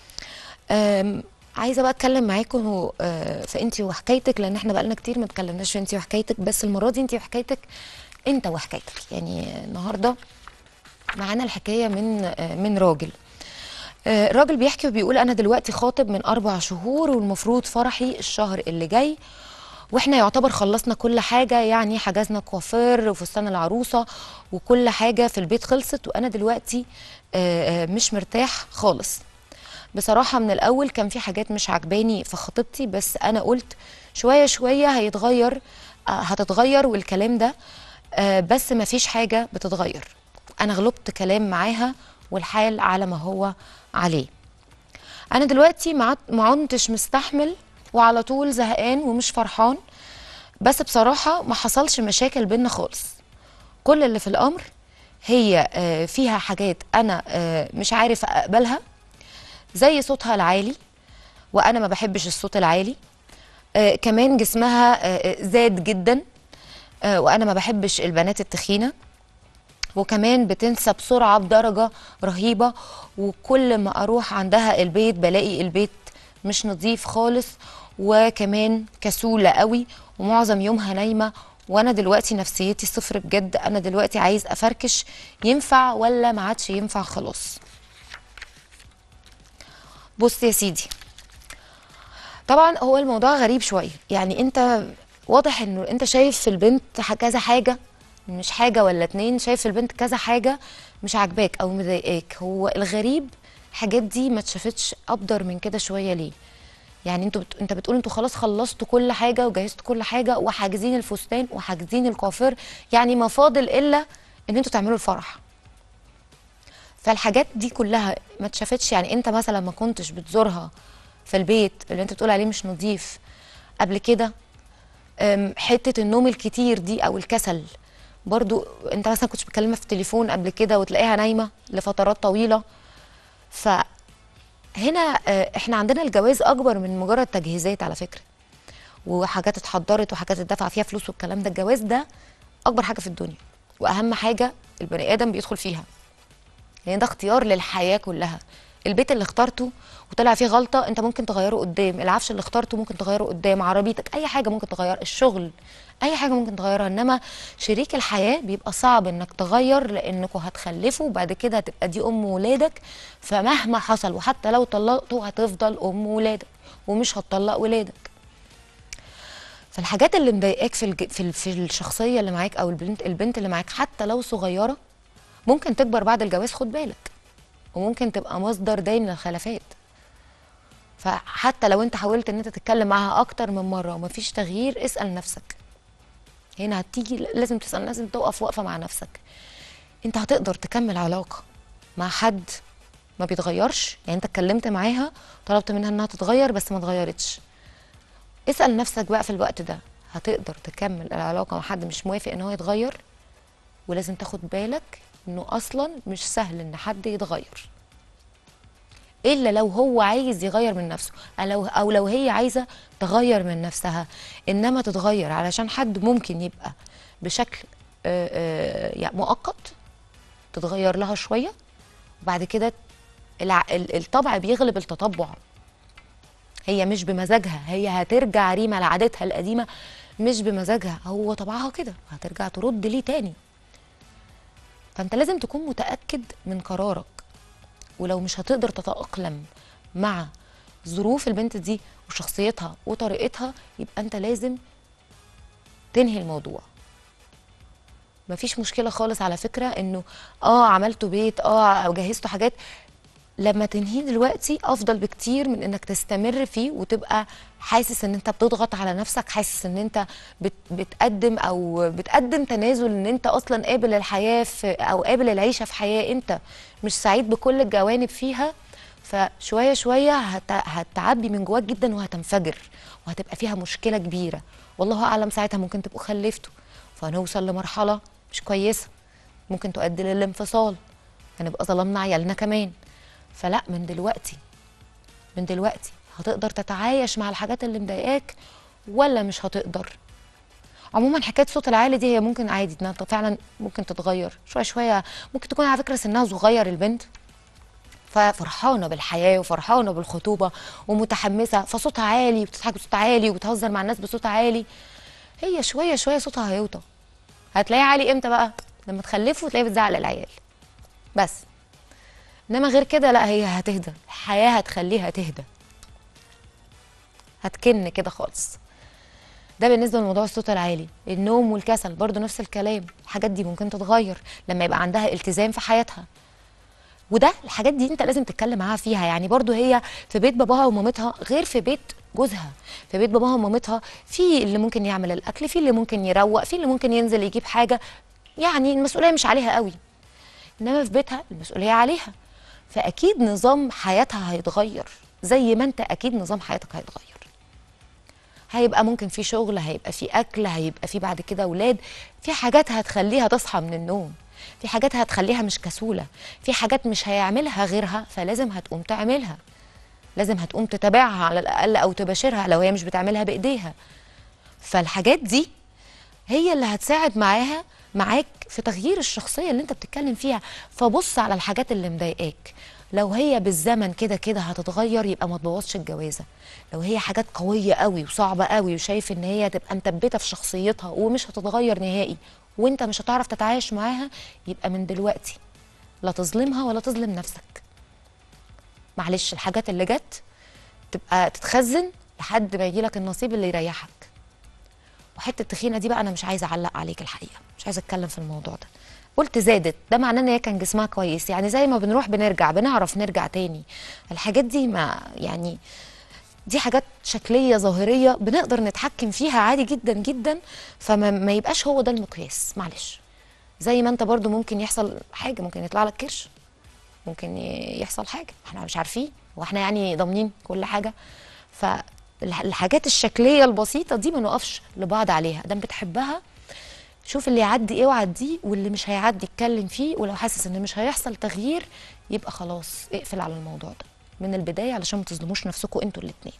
آم، عايزه بقى اتكلم معاكم آه، في انتي وحكايتك لان احنا بقالنا كتير ما اتكلمناش في انتي وحكايتك بس المره دي انتي وحكايتك انت وحكايتك يعني النهارده معانا الحكايه من آه، من راجل آه، راجل بيحكي وبيقول انا دلوقتي خاطب من اربع شهور والمفروض فرحي الشهر اللي جاي واحنا يعتبر خلصنا كل حاجه يعني حجزنا كوافير وفستان العروسه وكل حاجه في البيت خلصت وانا دلوقتي آه، آه، مش مرتاح خالص بصراحه من الاول كان في حاجات مش عجباني في خطيبتي بس انا قلت شويه شويه هيتغير آه، هتتغير والكلام ده آه، بس ما فيش حاجه بتتغير انا غلبت كلام معاها والحال على ما هو عليه انا دلوقتي ما عد- ما عدتش مستحمل وعلى طول زهقان ومش فرحان بس بصراحه ما حصلش مشاكل بينا خالص كل اللي في الامر هي آه، فيها حاجات انا آه، مش عارف اقبلها زي صوتها العالي وانا ما بحبش الصوت العالي آه، كمان جسمها آه، آه، زاد جدا آه، وانا ما بحبش البنات التخينه وكمان بتنسى بسرعه بدرجه رهيبه وكل ما اروح عندها البيت بلاقي البيت مش نظيف خالص وكمان كسوله قوي ومعظم يومها نايمه وانا دلوقتي نفسيتي صفر بجد انا دلوقتي عايز افركش ينفع ولا ما عادش ينفع خلاص بص يا سيدي طبعا هو الموضوع غريب شويه يعني انت واضح انه انت شايف في البنت ح- كذا حاجه مش حاجه ولا اتنين شايف في البنت كذا حاجه مش عاجباك او مضايقاك هو الغريب الحاجات دي ما اتشافتش ابدر من كده شويه ليه يعني انتوا بت... انت بتقول انتوا خلاص خلصتوا كل حاجه وجهزتوا كل حاجه وحاجزين الفستان وحاجزين الكوافير يعني ما فاضل الا ان انتوا تعملوا الفرح فالحاجات دي كلها ما اتشافتش يعني انت مثلا ما كنتش بتزورها في البيت اللي انت بتقول عليه مش نظيف قبل كده أم، حته النوم الكتير دي او الكسل برضو انت مثلا كنتش بتكلمها في التليفون قبل كده وتلاقيها نايمه لفترات طويله فهنا آه، احنا عندنا الجواز اكبر من مجرد تجهيزات على فكره وحاجات اتحضرت وحاجات اتدفع فيها فلوس والكلام ده الجواز ده اكبر حاجه في الدنيا واهم حاجه البني ادم بيدخل فيها لان ده اختيار للحياه كلها البيت اللي اخترته وطلع فيه غلطه انت ممكن تغيره قدام العفش اللي اخترته ممكن تغيره قدام عربيتك اي حاجه ممكن تغير الشغل اي حاجه ممكن تغيرها انما شريك الحياه بيبقى صعب انك تغير لانكوا هتخلفوا وبعد كده هتبقى دي ام ولادك فمهما حصل وحتى لو طلقتوا هتفضل ام ولادك ومش هتطلق ولادك فالحاجات اللي مضايقاك في الج... في, ال... في الشخصيه اللي معاك او البنت البنت اللي معاك حتى لو صغيره ممكن تكبر بعد الجواز خد بالك وممكن تبقى مصدر دايم للخلافات فحتى لو انت حاولت ان انت تتكلم معاها اكتر من مره ومفيش تغيير اسال نفسك هنا هتيجي لازم تسال لازم تقف وقفه مع نفسك انت هتقدر تكمل علاقه مع حد ما بيتغيرش يعني انت اتكلمت معاها طلبت منها انها تتغير بس ما اتغيرتش اسال نفسك بقى في الوقت ده هتقدر تكمل العلاقه مع حد مش موافق ان هو يتغير ولازم تاخد بالك انه اصلا مش سهل ان حد يتغير الا لو هو عايز يغير من نفسه أو لو, او لو هي عايزه تغير من نفسها انما تتغير علشان حد ممكن يبقى بشكل آه، آه، يعني مؤقت تتغير لها شويه وبعد كده الع- ال- الطبع بيغلب التطبع هي مش بمزاجها هي هترجع ريما لعادتها القديمه مش بمزاجها هو طبعها كده هترجع ترد ليه تاني فانت لازم تكون متاكد من قرارك ولو مش هتقدر تتاقلم مع ظروف البنت دي وشخصيتها وطريقتها يبقى انت لازم تنهي الموضوع مفيش مشكله خالص على فكره انه اه عملتوا بيت اه او جهزتوا حاجات لما تنهيه دلوقتي افضل بكتير من انك تستمر فيه وتبقى حاسس ان انت بتضغط على نفسك حاسس ان انت بت بتقدم او بتقدم تنازل ان انت اصلا قابل الحياه في او قابل العيشه في حياه انت مش سعيد بكل الجوانب فيها فشويه شويه هت... هتعبي من جواك جدا وهتنفجر وهتبقى فيها مشكله كبيره والله اعلم ساعتها ممكن تبقوا خلفتوا فهنوصل لمرحله مش كويسه ممكن تؤدي للانفصال هنبقى ظلمنا عيالنا كمان فلا من دلوقتي من دلوقتي هتقدر تتعايش مع الحاجات اللي مضايقاك ولا مش هتقدر عموما حكايه الصوت العالي دي هي ممكن عادي انها فعلا ممكن تتغير شويه شويه ممكن تكون على فكره سنها صغير البنت ففرحانه بالحياه وفرحانه بالخطوبه ومتحمسه فصوتها عالي وبتضحك بصوت عالي وبتهزر مع الناس بصوت عالي هي شويه شويه صوتها هيوطى هتلاقيه عالي امتى بقى لما تخلفوا تلاقيه بتزعل العيال بس انما غير كده لا هي هتهدى الحياه هتخليها تهدى هتكن كده خالص ده بالنسبه لموضوع الصوت العالي النوم والكسل برضو نفس الكلام الحاجات دي ممكن تتغير لما يبقى عندها التزام في حياتها وده الحاجات دي انت لازم تتكلم معاها فيها يعني برضو هي في بيت باباها ومامتها غير في بيت جوزها في بيت باباها ومامتها في اللي ممكن يعمل الاكل في اللي ممكن يروق في اللي ممكن ينزل يجيب حاجه يعني المسؤوليه مش عليها قوي انما في بيتها المسؤوليه عليها فاكيد نظام حياتها هيتغير زي ما انت اكيد نظام حياتك هيتغير هيبقى ممكن في شغل هيبقى في اكل هيبقى في بعد كده اولاد في حاجات هتخليها تصحى من النوم في حاجات هتخليها مش كسوله في حاجات مش هيعملها غيرها فلازم هتقوم تعملها لازم هتقوم تتابعها على الاقل او تباشرها لو هي مش بتعملها بايديها فالحاجات دي هي اللي هتساعد معاها معاك في تغيير الشخصيه اللي انت بتتكلم فيها فبص على الحاجات اللي مضايقاك لو هي بالزمن كده كده هتتغير يبقى ما تبوظش الجوازه لو هي حاجات قويه قوي وصعبه قوي وشايف ان هي تبقى مثبته في شخصيتها ومش هتتغير نهائي وانت مش هتعرف تتعايش معاها يبقى من دلوقتي لا تظلمها ولا تظلم نفسك معلش الحاجات اللي جت تبقى تتخزن لحد ما يجيلك النصيب اللي يريحك وحته التخينه دي بقى انا مش عايزه اعلق عليك الحقيقه مش عايزه اتكلم في الموضوع ده قلت زادت ده معناه ان هي كان جسمها كويس يعني زي ما بنروح بنرجع بنعرف نرجع تاني الحاجات دي ما يعني دي حاجات شكليه ظاهريه بنقدر نتحكم فيها عادي جدا جدا فما ما يبقاش هو ده المقياس معلش زي ما انت برضو ممكن يحصل حاجه ممكن يطلع لك كرش ممكن يحصل حاجه احنا مش عارفين واحنا يعني ضامنين كل حاجه فالحاجات الشكليه البسيطه دي ما نقفش لبعض عليها دام بتحبها شوف اللي يعدي ايه وعديه واللي مش هيعدي اتكلم فيه ولو حاسس ان مش هيحصل تغيير يبقى خلاص اقفل على الموضوع ده من البدايه علشان ما تظلموش نفسكم انتوا الاتنين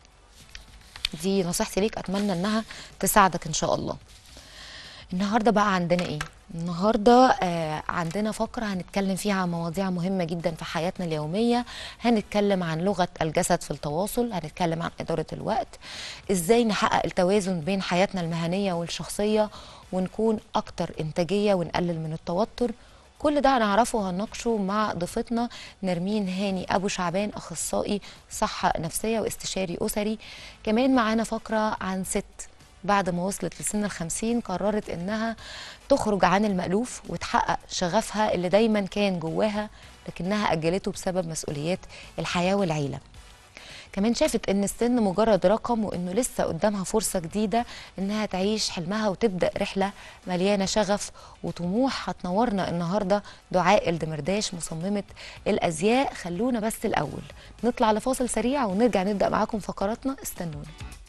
دي نصيحتي ليك اتمنى انها تساعدك ان شاء الله النهارده بقى عندنا ايه النهارده آه عندنا فقره هنتكلم فيها عن مواضيع مهمه جدا في حياتنا اليوميه هنتكلم عن لغه الجسد في التواصل هنتكلم عن اداره الوقت ازاي نحقق التوازن بين حياتنا المهنيه والشخصيه ونكون اكتر انتاجيه ونقلل من التوتر كل ده هنعرفه وهنناقشه مع ضيفتنا نرمين هاني ابو شعبان اخصائي صحه نفسيه واستشاري اسري كمان معانا فقره عن ست بعد ما وصلت لسن الخمسين قررت انها تخرج عن المألوف وتحقق شغفها اللي دايما كان جواها لكنها أجلته بسبب مسؤوليات الحياة والعيلة كمان شافت ان السن مجرد رقم وانه لسه قدامها فرصه جديده انها تعيش حلمها وتبدا رحله مليانه شغف وطموح هتنورنا النهارده دعاء الدمرداش مصممه الازياء خلونا بس الاول نطلع لفاصل سريع ونرجع نبدا معاكم فقراتنا استنونا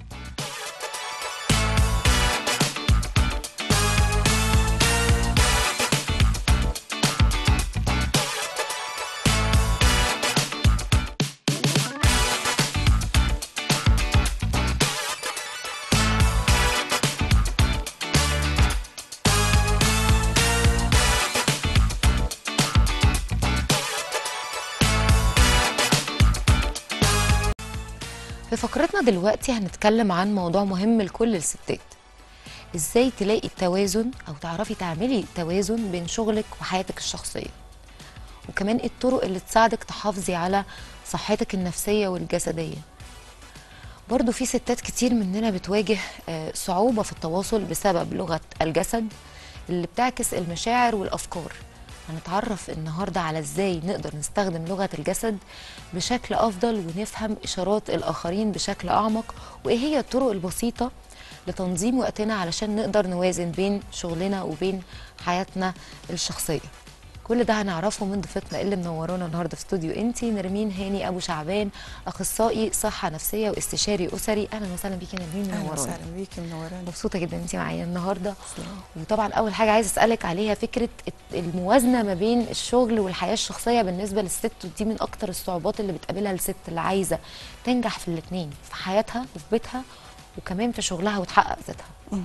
في فقرتنا دلوقتي هنتكلم عن موضوع مهم لكل الستات ازاي تلاقي التوازن او تعرفي تعملي توازن بين شغلك وحياتك الشخصيه وكمان ايه الطرق اللي تساعدك تحافظي على صحتك النفسيه والجسديه برضو في ستات كتير مننا بتواجه آه، صعوبة في التواصل بسبب لغة الجسد اللي بتعكس المشاعر والأفكار هنتعرف النهاردة على ازاي نقدر نستخدم لغة الجسد بشكل أفضل ونفهم إشارات الآخرين بشكل أعمق وإيه هي الطرق البسيطة لتنظيم وقتنا علشان نقدر نوازن بين شغلنا وبين حياتنا الشخصية كل ده هنعرفه من ضيفتنا اللي منورانا النهارده في استوديو انتي نرمين هاني ابو شعبان اخصائي صحه نفسيه واستشاري اسري اهلا وسهلا بيكي نرمين اهلا منورانا وسهلا بيكي منورانا مبسوطه جدا انت معايا النهارده وطبعا اول حاجه عايزه اسالك عليها فكره الموازنه ما بين الشغل والحياه الشخصيه بالنسبه للست ودي من اكتر الصعوبات اللي بتقابلها الست اللي عايزه تنجح في الاثنين في حياتها وفي بيتها وكمان في شغلها وتحقق ذاتها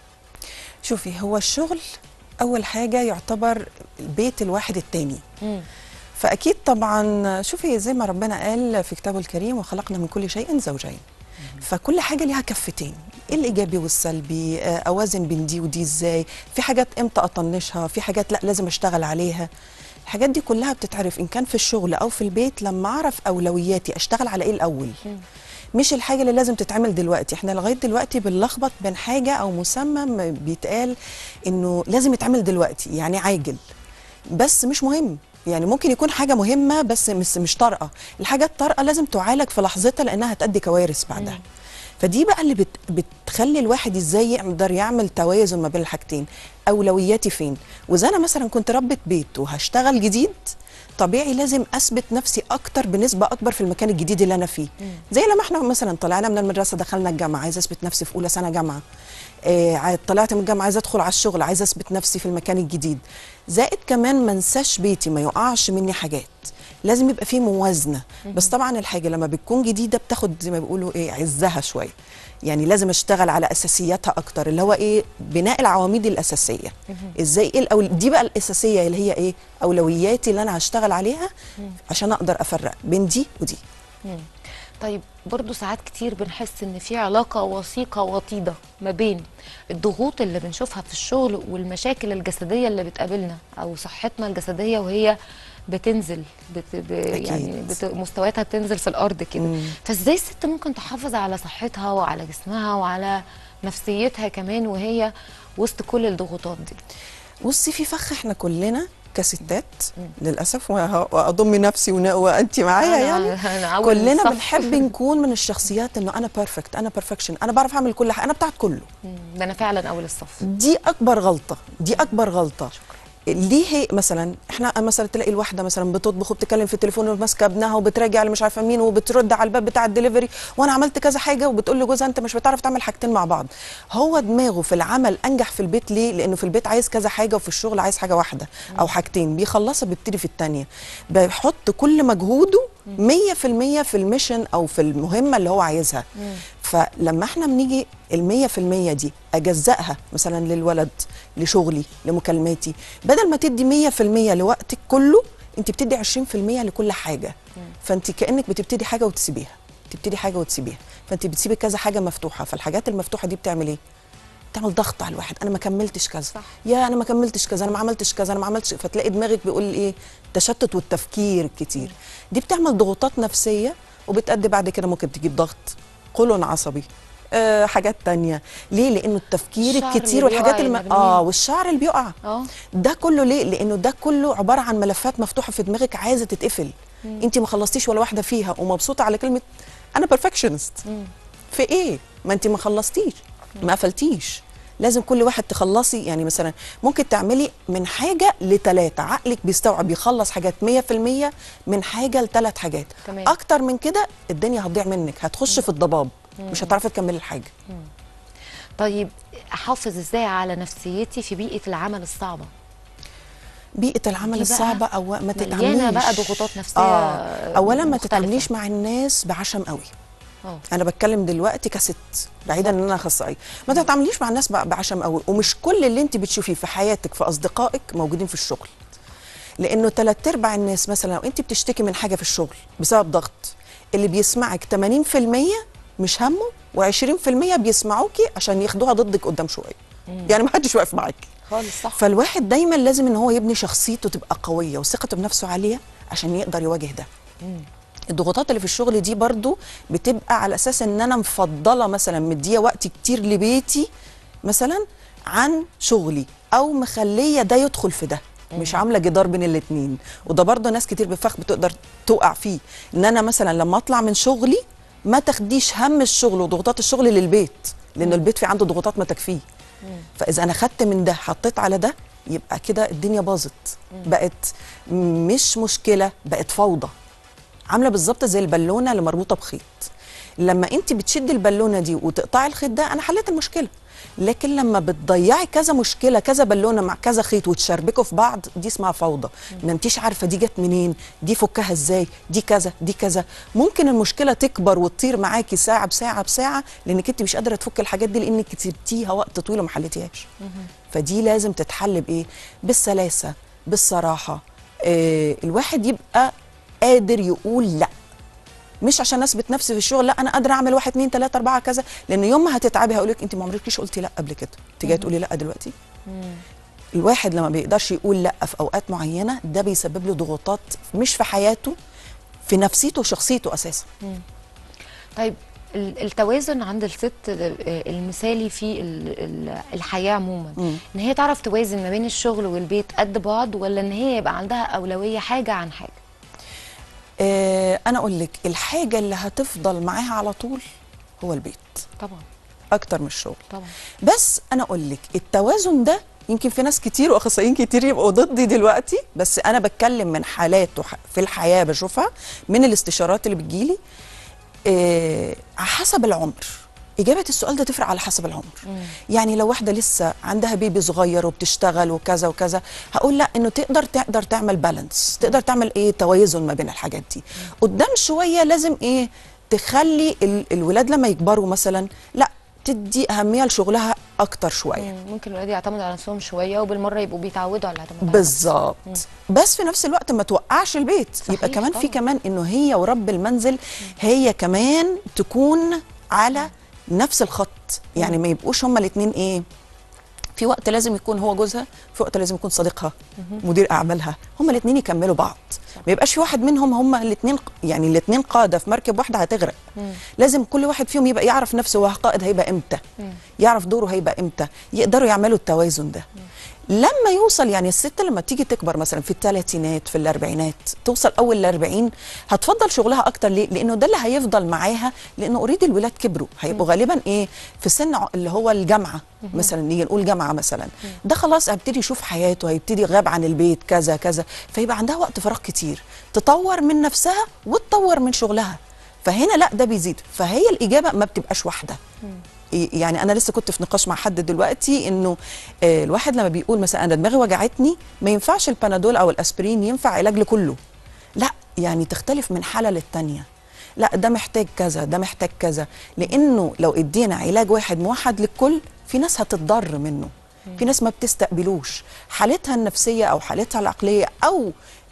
شوفي هو الشغل اول حاجه يعتبر البيت الواحد التاني مم. فاكيد طبعا شوفي زي ما ربنا قال في كتابه الكريم وخلقنا من كل شيء زوجين فكل حاجه ليها كفتين الايجابي والسلبي آه، اوازن بين دي ودي ازاي في حاجات امتى اطنشها في حاجات لا لازم اشتغل عليها الحاجات دي كلها بتتعرف ان كان في الشغل او في البيت لما اعرف اولوياتي اشتغل على ايه الاول مش الحاجه اللي لازم تتعمل دلوقتي احنا لغايه دلوقتي بنلخبط بين حاجه او مسمى م- بيتقال انه لازم يتعمل دلوقتي يعني عاجل بس مش مهم يعني ممكن يكون حاجه مهمه بس مش مش طارئه الحاجه الطارئه لازم تعالج في لحظتها لانها هتأدي كوارث بعدها فدي بقى اللي بت بتخلي الواحد ازاي يقدر يعمل توازن ما بين الحاجتين اولوياتي فين واذا انا مثلا كنت ربة بيت وهشتغل جديد طبيعي لازم اثبت نفسي اكتر بنسبه اكبر في المكان الجديد اللي انا فيه زي لما احنا مثلا طلعنا من المدرسه دخلنا الجامعه عايزه اثبت نفسي في اولى سنه جامعه آه عاي- طلعت من الجامعه عايزه ادخل على الشغل عايزه اثبت نفسي في المكان الجديد زائد كمان ما انساش بيتي ما يقعش مني حاجات لازم يبقى فيه موازنه بس طبعا الحاجه لما بتكون جديده بتاخد زي ما بيقولوا ايه عزها شويه يعني لازم اشتغل على اساسياتها اكتر اللي هو ايه بناء العواميد الاساسيه ازاي ايه الأول دي بقى الاساسيه اللي هي ايه اولوياتي اللي انا هشتغل عليها عشان اقدر افرق بين دي ودي مم. طيب برضو ساعات كتير بنحس ان في علاقة وثيقة وطيدة ما بين الضغوط اللي بنشوفها في الشغل والمشاكل الجسدية اللي بتقابلنا او صحتنا الجسدية وهي بتنزل بت ب يعني بت مستوياتها بتنزل في الارض كده مم. فازاي الست ممكن تحافظ على صحتها وعلى جسمها وعلى نفسيتها كمان وهي وسط كل الضغوطات دي بصي في فخ احنا كلنا كستات للاسف وه- واضم نفسي ون- وانت معايا أنا- يعني أنا أول كلنا الصف. بنحب نكون من الشخصيات انه انا بيرفكت انا بيرفكشن انا بعرف اعمل كل حاجه انا بتاعت كله مم. ده انا فعلا اول الصف دي اكبر غلطه دي اكبر غلطه ليه هي مثلا احنا مثلا تلاقي الواحده مثلا بتطبخ وبتتكلم في التليفون وماسكه ابنها وبتراجع اللي مش عارفه مين وبترد على الباب بتاع الدليفري وانا عملت كذا حاجه وبتقول لجوزها انت مش بتعرف تعمل حاجتين مع بعض هو دماغه في العمل انجح في البيت ليه لانه في البيت عايز كذا حاجه وفي الشغل عايز حاجه واحده او حاجتين بيخلصها بيبتدي في الثانيه بيحط كل مجهوده 100% في الميشن او في المهمه اللي هو عايزها فلما احنا بنيجي ال 100% دي اجزأها مثلا للولد لشغلي لمكالماتي بدل ما تدي 100% لوقتك كله انت بتدي 20% لكل حاجه فانت كانك بتبتدي حاجه وتسيبيها تبتدي حاجه وتسيبيها فانت بتسيبي كذا حاجه مفتوحه فالحاجات المفتوحه دي بتعمل ايه تعمل ضغط على الواحد انا ما كملتش كذا صح. يا انا ما كملتش كذا انا ما عملتش كذا انا ما عملتش فتلاقي دماغك بيقول ايه تشتت والتفكير الكتير دي بتعمل ضغوطات نفسيه وبتأدي بعد كده ممكن تجيب ضغط قولون عصبي آه حاجات تانية ليه لانه التفكير الشعر الكتير اللي والحاجات بيقع الم... يا نرمين. اه والشعر اللي بيقع اه ده كله ليه لانه ده كله عباره عن ملفات مفتوحه في دماغك عايزه تتقفل انت ما خلصتيش ولا واحده فيها ومبسوطه على كلمه انا بيرفكشنست في ايه ما انت ما خلصتيش ما قفلتيش لازم كل واحد تخلصي يعني مثلا ممكن تعملي من حاجه لثلاثه عقلك بيستوعب يخلص حاجات 100% من حاجه لثلاث حاجات تمام. اكتر من كده الدنيا هتضيع منك هتخش في الضباب مش هتعرفي تكملي الحاجه طيب احافظ ازاي على نفسيتي في بيئه العمل الصعبه بيئه العمل دي بقى الصعبه او ما تتعامليش مليانه بقى ضغوطات نفسيه آه. اولا ما مختلفة. تتعامليش مع الناس بعشم قوي اه انا بتكلم دلوقتي كست بعيدا ان انا اخصائيه ما تتعامليش مع الناس بع- بعشم قوي ومش كل اللي انت بتشوفيه في حياتك في اصدقائك موجودين في الشغل لانه ثلاث ارباع الناس مثلا لو انت بتشتكي من حاجه في الشغل بسبب ضغط اللي بيسمعك 80% مش همه و20% بيسمعوكي عشان ياخدوها ضدك قدام شويه يعني ما حدش واقف معاكي خالص صح فالواحد دايما لازم ان هو يبني شخصيته تبقى قويه وثقته بنفسه عاليه عشان يقدر يواجه ده الضغوطات اللي في الشغل دي برضو بتبقى على اساس ان انا مفضله مثلا مديه وقت كتير لبيتي مثلا عن شغلي او مخليه ده يدخل في ده مش عامله جدار بين الاتنين وده برضه ناس كتير بفخ بتقدر تقع فيه ان انا مثلا لما اطلع من شغلي ما تاخديش هم الشغل وضغوطات الشغل للبيت لان البيت في عنده ضغوطات ما تكفيه فاذا انا خدت من ده حطيت على ده يبقى كده الدنيا باظت بقت مش مشكله بقت فوضى عامله بالظبط زي البالونه اللي مربوطه بخيط لما انت بتشدي البالونه دي وتقطعي الخيط ده انا حليت المشكله لكن لما بتضيعي كذا مشكله كذا بالونه مع كذا خيط وتشربكوا في بعض دي اسمها فوضى ما انتيش عارفه دي جت منين دي فكها ازاي دي كذا دي كذا ممكن المشكله تكبر وتطير معاكي ساعه بساعه بساعه لانك انت مش قادره تفك الحاجات دي لانك سبتيها وقت طويل وما حليتيهاش فدي لازم تتحل بايه بالسلاسه بالصراحه آه الواحد يبقى قادر يقول لا مش عشان اثبت نفسي في الشغل لا انا قادره اعمل واحد اتنين تلاته اربعه كذا لان يوم ما هتتعبي هقول لك انت ما عمركيش قلتي لا قبل كده انت جايه تقولي لا دلوقتي الواحد لما بيقدرش يقول لا في اوقات معينه ده بيسبب له ضغوطات مش في حياته في نفسيته وشخصيته اساسا طيب ال- التوازن عند الست ال- المثالي في ال- ال- الحياه عموما مم. ان هي تعرف توازن ما بين الشغل والبيت قد بعض ولا ان هي يبقى عندها اولويه حاجه عن حاجه آه انا اقول لك الحاجه اللي هتفضل معاها على طول هو البيت طبعا اكتر من الشغل طبعا بس انا اقول لك التوازن ده يمكن في ناس كتير واخصائيين كتير يبقوا ضدي دلوقتي بس انا بتكلم من حالات وح- في الحياه بشوفها من الاستشارات اللي بتجيلي إيه على حسب العمر إجابة السؤال ده تفرق على حسب العمر يعني لو واحدة لسه عندها بيبي صغير وبتشتغل وكذا وكذا هقول لا إنه تقدر تقدر تعمل بالانس تقدر تعمل إيه توازن ما بين الحاجات دي قدام شوية لازم إيه تخلي ال- الولاد لما يكبروا مثلا لا تدي أهمية لشغلها أكتر شوية مم. ممكن الولاد يعتمدوا على نفسهم شويه وبالمره يبقوا بيتعودوا على الاعتماد على نفسهم. بالظبط بس في نفس الوقت ما توقعش البيت صحيح يبقى كمان في طبعاً. كمان انه هي ورب المنزل هي كمان تكون على نفس الخط يعني ما يبقوش هما الاثنين ايه في وقت لازم يكون هو جوزها في وقت لازم يكون صديقها مدير اعمالها هما الاثنين يكملوا بعض ما يبقاش في واحد منهم هما الاثنين يعني الاثنين قاده في مركب واحده هتغرق لازم كل واحد فيهم يبقى يعرف نفسه هو قائد هيبقى امتى يعرف دوره هيبقى امتى يقدروا يعملوا التوازن ده لما يوصل يعني الست لما تيجي تكبر مثلا في الثلاثينات في الاربعينات توصل اول الاربعين هتفضل شغلها اكتر ليه؟ لانه ده اللي هيفضل معاها لانه اوريدي الولاد كبروا هيبقوا غالبا ايه في سن ع- اللي هو الجامعه مثلا نيجي نقول جامعه مثلا ده خلاص هيبتدي يشوف حياته هيبتدي غاب عن البيت كذا كذا فيبقى عندها وقت فراغ كتير تطور من نفسها وتطور من شغلها فهنا لا ده بيزيد فهي الاجابه ما بتبقاش واحده يعني انا لسه كنت في نقاش مع حد دلوقتي انه آه، الواحد لما بيقول مثلا انا دماغي وجعتني ما ينفعش البنادول او الاسبرين ينفع علاج لكله لا يعني تختلف من حاله للتانيه لا ده محتاج كذا ده محتاج كذا لانه لو ادينا علاج واحد موحد للكل في ناس هتتضر منه في ناس ما بتستقبلوش حالتها النفسيه او حالتها العقليه او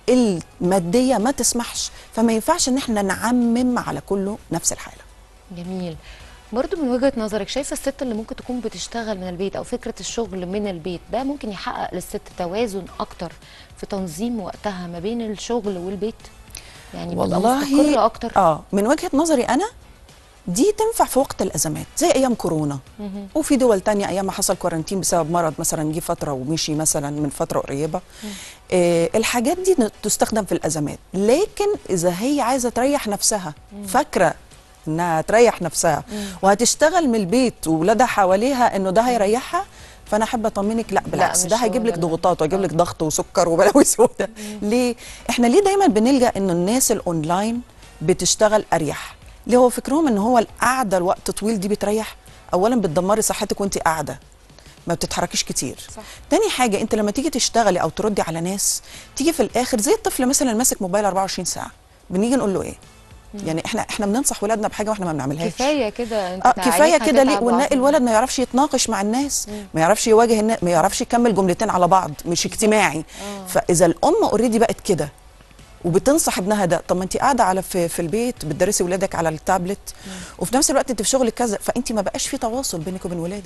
الماديه ما تسمحش فما ينفعش ان احنا نعمم على كله نفس الحاله جميل برضو من وجهة نظرك شايفة الست اللي ممكن تكون بتشتغل من البيت أو فكرة الشغل من البيت ده ممكن يحقق للست توازن أكتر في تنظيم وقتها ما بين الشغل والبيت يعني بتبقى مستقرة أكتر اه من وجهه نظري انا دي تنفع في وقت الازمات زي ايام كورونا وفي دول تانية ايام ما حصل كورنتين بسبب مرض مثلا جه فتره ومشي مثلا من فتره قريبه آه الحاجات دي ن- تستخدم في الازمات لكن اذا هي عايزه تريح نفسها فاكره انها تريح نفسها وهتشتغل من البيت وولادها حواليها انه ده هيريحها فانا احب اطمنك لا بالعكس مش ده هو هيجيب لك ده. ضغوطات وهيجيب لك ضغط وسكر وبلاوي سوداء ليه احنا ليه دايما بنلجا ان الناس الاونلاين بتشتغل اريح ليه هو فكرهم ان هو القعده لوقت طويل دي بتريح اولا بتدمري صحتك وانت قاعده ما بتتحركيش كتير صح. تاني حاجه انت لما تيجي تشتغلي او تردي على ناس تيجي في الاخر زي الطفل مثلا اللي ماسك موبايل 24 ساعه بنيجي نقول له ايه يعني احنا احنا بننصح ولادنا بحاجه واحنا ما بنعملهاش كفاية كده انت اه كفايه عينيك كده ليه هتتعب والنا- وعصبك. الولد ما يعرفش يتناقش مع الناس ما يعرفش يواجه الناس ما يعرفش يكمل جملتين على بعض مش اجتماعي فاذا الام اوريدي بقت كده وبتنصح ابنها ده طب ما انت قاعده على في, في البيت بتدرسي ولادك على التابلت وفي نفس الوقت انت في شغلك كذا فانت ما بقاش في تواصل بينك وبين ولادك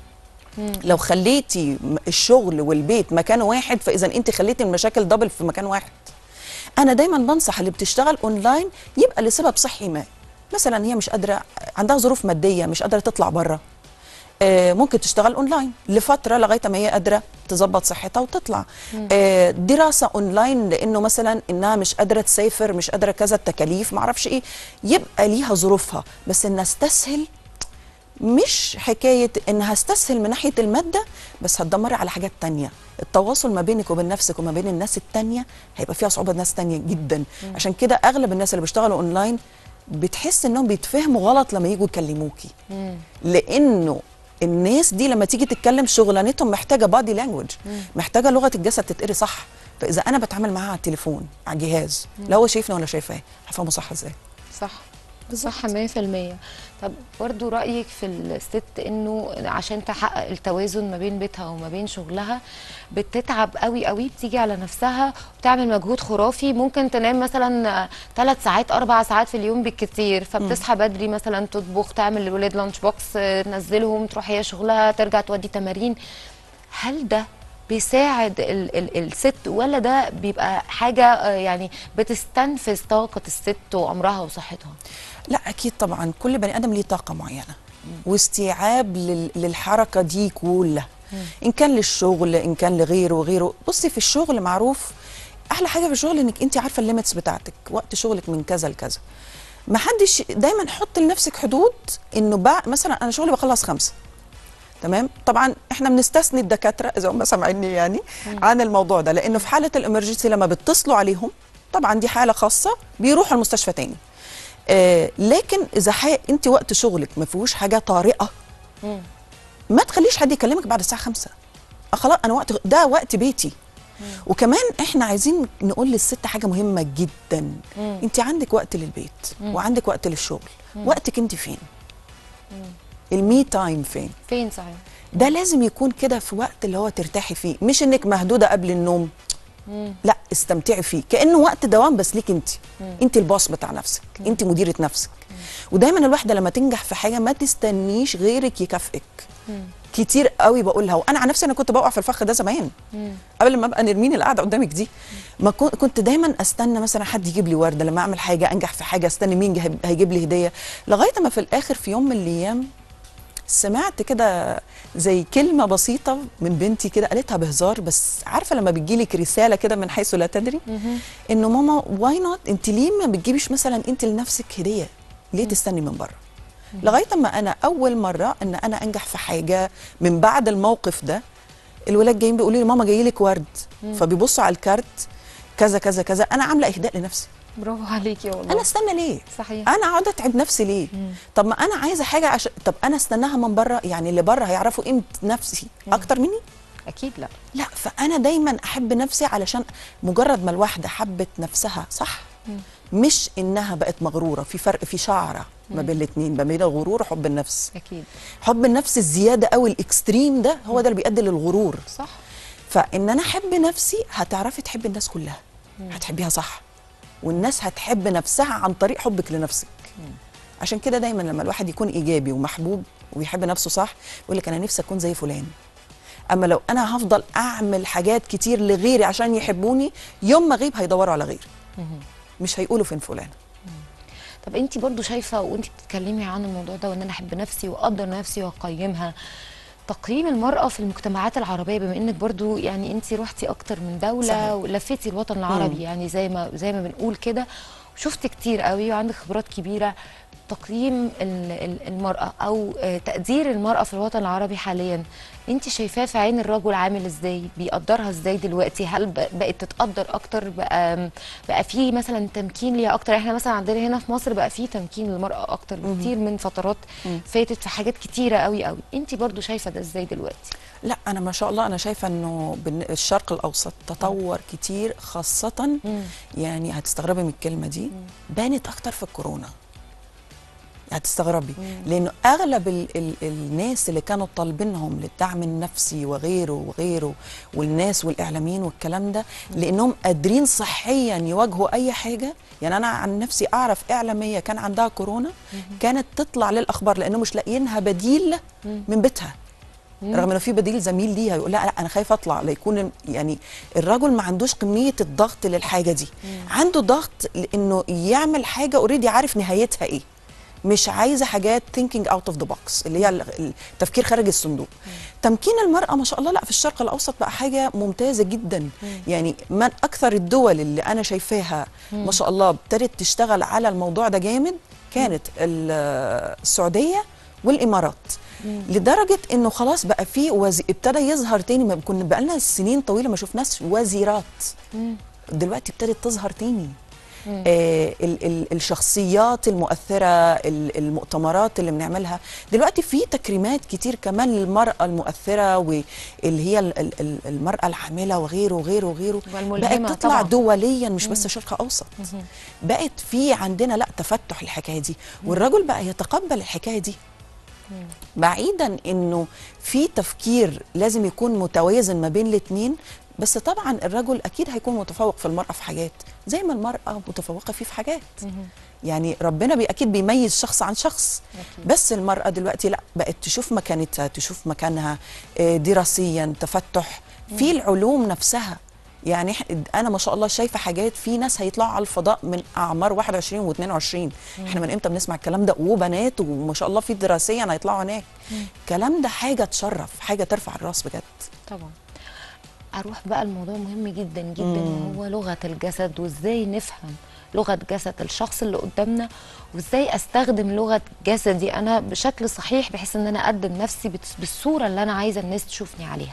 لو خليتي م- الشغل والبيت مكان واحد فاذا انت خليتي المشاكل دبل في مكان واحد انا دايما بنصح اللي بتشتغل اونلاين يبقى لسبب صحي ما مثلا هي مش قادره عندها ظروف ماديه مش قادره تطلع بره آه، ممكن تشتغل اونلاين لفتره لغايه ما هي قادره تظبط صحتها وتطلع آه، دراسه اونلاين لانه مثلا انها مش قادره تسافر مش قادره كذا التكاليف معرفش ايه يبقى ليها ظروفها بس انها استسهل مش حكايه انها استسهل من ناحيه الماده بس هتدمري على حاجات تانية التواصل ما بينك وبين نفسك وما بين الناس التانية هيبقى فيها صعوبه ناس تانية جدا عشان كده اغلب الناس اللي بيشتغلوا اونلاين بتحس انهم بيتفهموا غلط لما يجوا يكلموكي لانه الناس دي لما تيجي تتكلم شغلانتهم محتاجه بادي لانجوج محتاجه لغه الجسد تتقري صح فاذا انا بتعامل معاها على التليفون على الجهاز لا هو شايفني ولا شايفاه هفهمه صح ازاي صح صح 100% طب برضو رأيك في الست انه عشان تحقق التوازن ما بين بيتها وما بين شغلها بتتعب قوي قوي بتيجي على نفسها وبتعمل مجهود خرافي ممكن تنام مثلا ثلاث ساعات اربع ساعات في اليوم بالكتير فبتصحى بدري مثلا تطبخ تعمل للولاد لانش بوكس آه، تنزلهم تروح هي شغلها ترجع تودي تمارين هل ده بيساعد ال ال الست ولا ده بيبقى حاجة آه، يعني بتستنفذ طاقة الست وعمرها وصحتها لا اكيد طبعا كل بني ادم ليه طاقه معينه واستيعاب لل- للحركه دي كلها ان كان للشغل ان كان لغيره وغيره بصي في الشغل معروف احلى حاجه في الشغل انك انت عارفه الليميتس بتاعتك وقت شغلك من كذا لكذا ما حدش دايما حط لنفسك حدود انه بقى مثلا انا شغلي بخلص خمسة تمام طبعا احنا بنستثني الدكاتره اذا هم سامعيني يعني عن الموضوع ده لانه في حاله الامرجنسي لما بتصلوا عليهم طبعا دي حاله خاصه بيروحوا المستشفى تاني آه لكن اذا حي... انت وقت شغلك ما فيهوش حاجه طارئه ما تخليش حد يكلمك بعد الساعه خمسة آه خلاص انا وقت ده وقت بيتي وكمان احنا عايزين نقول للست حاجه مهمه جدا انت عندك وقت للبيت وعندك وقت للشغل وقتك انت فين المي تايم فين فين صحيح ده لازم يكون كده في وقت اللي هو ترتاحي فيه مش انك مهدوده قبل النوم لا استمتعي فيه كانه وقت دوام بس ليك انت انت الباص بتاع نفسك انت مديره نفسك ودايما الواحده لما تنجح في حاجه ما تستنيش غيرك يكافئك كتير قوي بقولها وانا عن نفسي انا كنت بقع في الفخ ده زمان قبل ما ابقى نرمين اللي قاعده قدامك دي ما كن- كنت دايما استنى مثلا حد يجيب لي ورده لما اعمل حاجه انجح في حاجه استنى مين جه- هيجيب لي هديه لغايه ما في الاخر في يوم من الايام سمعت كده زي كلمه بسيطه من بنتي كده قالتها بهزار بس عارفه لما بتجيلك رساله كده من حيث لا تدري انه ماما واي نوت انت ليه ما بتجيبيش مثلا انت لنفسك هديه ليه تستني من بره لغايه ما انا اول مره ان انا انجح في حاجه من بعد الموقف ده الولاد جايين بيقولوا لي ماما جاي لك ورد فبيبصوا على الكارت كذا كذا كذا انا عامله اهداء لنفسي برافو عليكي والله انا استنى ليه صحيح انا اقعد اتعب نفسي ليه طب ما انا عايزه حاجه عشان طب انا استناها من بره يعني اللي بره هيعرفوا قيمه نفسي اكتر مني اكيد لا لا فانا دايما احب نفسي علشان مجرد ما الواحده حبت نفسها صح مش انها بقت مغروره في فرق في شعره ما بين الاثنين ما بين الغرور وحب النفس اكيد حب النفس الزياده قوي الاكستريم ده هو ده اللي بيؤدي للغرور صح فان انا احب نفسي هتعرفي تحبي الناس كلها هتحبيها صح والناس هتحب نفسها عن طريق حبك لنفسك عشان كده دايما لما الواحد يكون ايجابي ومحبوب ويحب نفسه صح يقول لك انا نفسي اكون زي فلان اما لو انا هفضل اعمل حاجات كتير لغيري عشان يحبوني يوم ما اغيب هيدوروا على غيري مش هيقولوا فين فلان طب انت برضو شايفه وانت بتتكلمي عن الموضوع ده وان انا احب نفسي واقدر نفسي واقيمها تقييم المرأة في المجتمعات العربية بما انك برضو يعني انت روحتي اكتر من دولة صحيح. ولفيتي الوطن العربي يعني زي ما زي ما بنقول كده شفت كتير قوي وعندك خبرات كبيرة تقييم ال- ال- المرأة او آه، تقدير المرأة في الوطن العربي حاليا انت شايفاه في عين الرجل عامل ازاي بيقدرها ازاي دلوقتي هل ب- بقت تتقدر اكتر بقى بقى في مثلا تمكين ليها اكتر احنا مثلا عندنا هنا في مصر بقى في تمكين للمرأة اكتر بكتير من فترات فاتت في حاجات كتيرة قوي قوي انت برضو شايفة ده ازاي دلوقتي لا انا ما شاء الله انا شايفه انه بالن- الشرق الاوسط تطور كتير خاصه يعني هتستغربي من الكلمه دي بانت اكتر في الكورونا هتستغربي لانه اغلب ال ال الناس اللي كانوا طالبينهم للدعم النفسي وغيره وغيره والناس والاعلاميين والكلام ده لانهم قادرين صحيا يواجهوا اي حاجه يعني انا عن نفسي اعرف اعلاميه كان عندها كورونا كانت تطلع للاخبار لانه مش لاقيينها بديل من بيتها رغم انه في بديل زميل ليها يقول لا لا انا خايف اطلع لا يكون يعني الرجل ما عندوش كميه الضغط للحاجه دي عنده ضغط لانه يعمل حاجه اوريدي عارف نهايتها ايه مش عايزه حاجات thinking out of the box اللي هي ال- التفكير خارج الصندوق تمكين المراه ما شاء الله لا في الشرق الاوسط بقى حاجه ممتازه جدا يعني من اكثر الدول اللي انا شايفاها ما شاء الله ابتدت تشتغل على الموضوع ده جامد كانت ال- السعوديه والامارات لدرجه انه خلاص بقى في وزي... ابتدى يظهر تاني ما كنا بقى لنا سنين طويله ما شفناش وزيرات دلوقتي ابتدت تظهر تاني آه ال ال الشخصيات المؤثرة ال- المؤتمرات اللي بنعملها دلوقتي في تكريمات كتير كمان للمرأة المؤثرة واللي هي ال- ال- ال- المرأة العاملة وغيره وغيره وغيره والملهمة بقت تطلع طبعاً. دوليا مش بس شرق أوسط بقت في عندنا لا تفتح الحكاية دي والرجل بقى يتقبل الحكاية دي بعيدا انه في تفكير لازم يكون متوازن ما بين الاثنين بس طبعا الرجل اكيد هيكون متفوق في المراه في حاجات زي ما المراه متفوقه فيه في حاجات يعني ربنا بي اكيد بيميز شخص عن شخص أكيد. بس المراه دلوقتي لا بقت تشوف مكانتها تشوف مكانها آه، دراسيا تفتح في العلوم نفسها يعني إح- انا ما شاء الله شايفه حاجات في ناس هيطلعوا على الفضاء من اعمار 21 و22 احنا من امتى بنسمع الكلام ده وبنات وما شاء الله في دراسيا هيطلعوا هناك الكلام ده حاجه تشرف حاجه ترفع الراس بجد طبعا اروح بقى الموضوع مهم جدا جدا وهو لغه الجسد وازاي نفهم لغه جسد الشخص اللي قدامنا وازاي استخدم لغه جسدي انا بشكل صحيح بحيث ان انا اقدم نفسي بت- بالصوره اللي انا عايزه الناس تشوفني عليها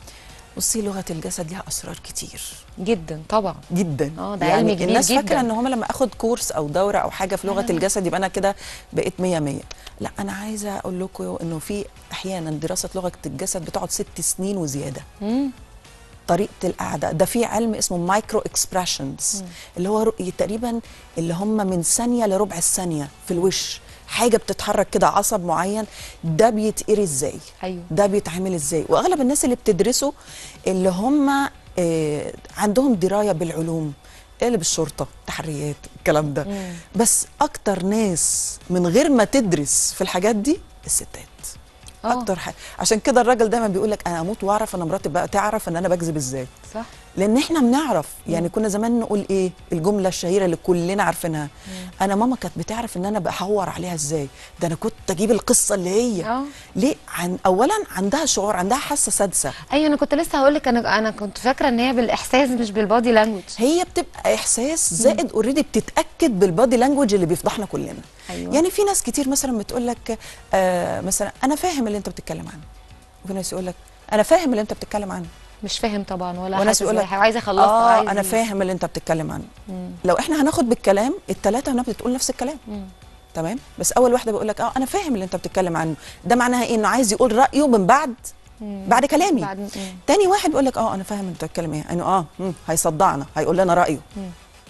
بصي لغه الجسد ليها اسرار كتير جدا طبعا جدا آه، ده علم كبير الناس جداً. فاكره ان هم لما اخد كورس او دوره او حاجه في لغه لا، لا. الجسد يبقى انا كده بقيت 100 100 لا انا عايزه اقول لكم انه في احيانا دراسه لغه الجسد بتقعد ست سنين وزياده مم. طريقه القعده ده في علم اسمه مايكرو اكسبريشنز اللي هو رؤية تقريبا اللي هم من ثانيه لربع الثانيه في الوش حاجه بتتحرك كده عصب معين ده بيتقري ازاي ايوه ده بيتعمل ازاي واغلب الناس اللي بتدرسه اللي هم آه عندهم درايه بالعلوم اللي بالشرطه تحريات الكلام ده مم. بس اكتر ناس من غير ما تدرس في الحاجات دي الستات آه. اكتر حاجه عشان كده الراجل دايما بيقول لك انا اموت واعرف ان مراتي بقى تعرف ان انا بكذب ازاي صح لان احنا بنعرف يعني كنا زمان نقول ايه الجمله الشهيره اللي كلنا عارفينها انا ماما كانت بتعرف ان انا بحور عليها ازاي ده انا كنت اجيب القصه اللي هي اه ليه عن اولا عندها شعور عندها حاسه سادسه ايوه انا كنت لسه هقول لك انا انا كنت فاكره ان هي بالاحساس مش بالبادي لانجوج هي بتبقى احساس زائد اوريدي بتتاكد بالبادي لانجوج اللي بيفضحنا كلنا أيوة. يعني في ناس كتير مثلا بتقول لك آه مثلا انا فاهم اللي انت بتتكلم عنه وفي ناس يقول لك انا فاهم اللي انت بتتكلم عنه مش فاهم طبعا ولا وناس حاسس يقول بأي لك حاجة، وعايزه اخلصها اه عايز انا ي- فاهم اللي انت بتتكلم عنه مم. لو احنا هناخد بالكلام الثلاثه هنا بتقول نفس الكلام مم. تمام بس اول واحده بيقول لك اه انا فاهم اللي انت بتتكلم عنه ده معناها ايه انه عايز يقول رايه من بعد مم. بعد كلامي بعد مم. تاني واحد بيقول لك اه انا فاهم انت بتتكلم ايه انه اه مم، هيصدعنا هيقول لنا رايه مم.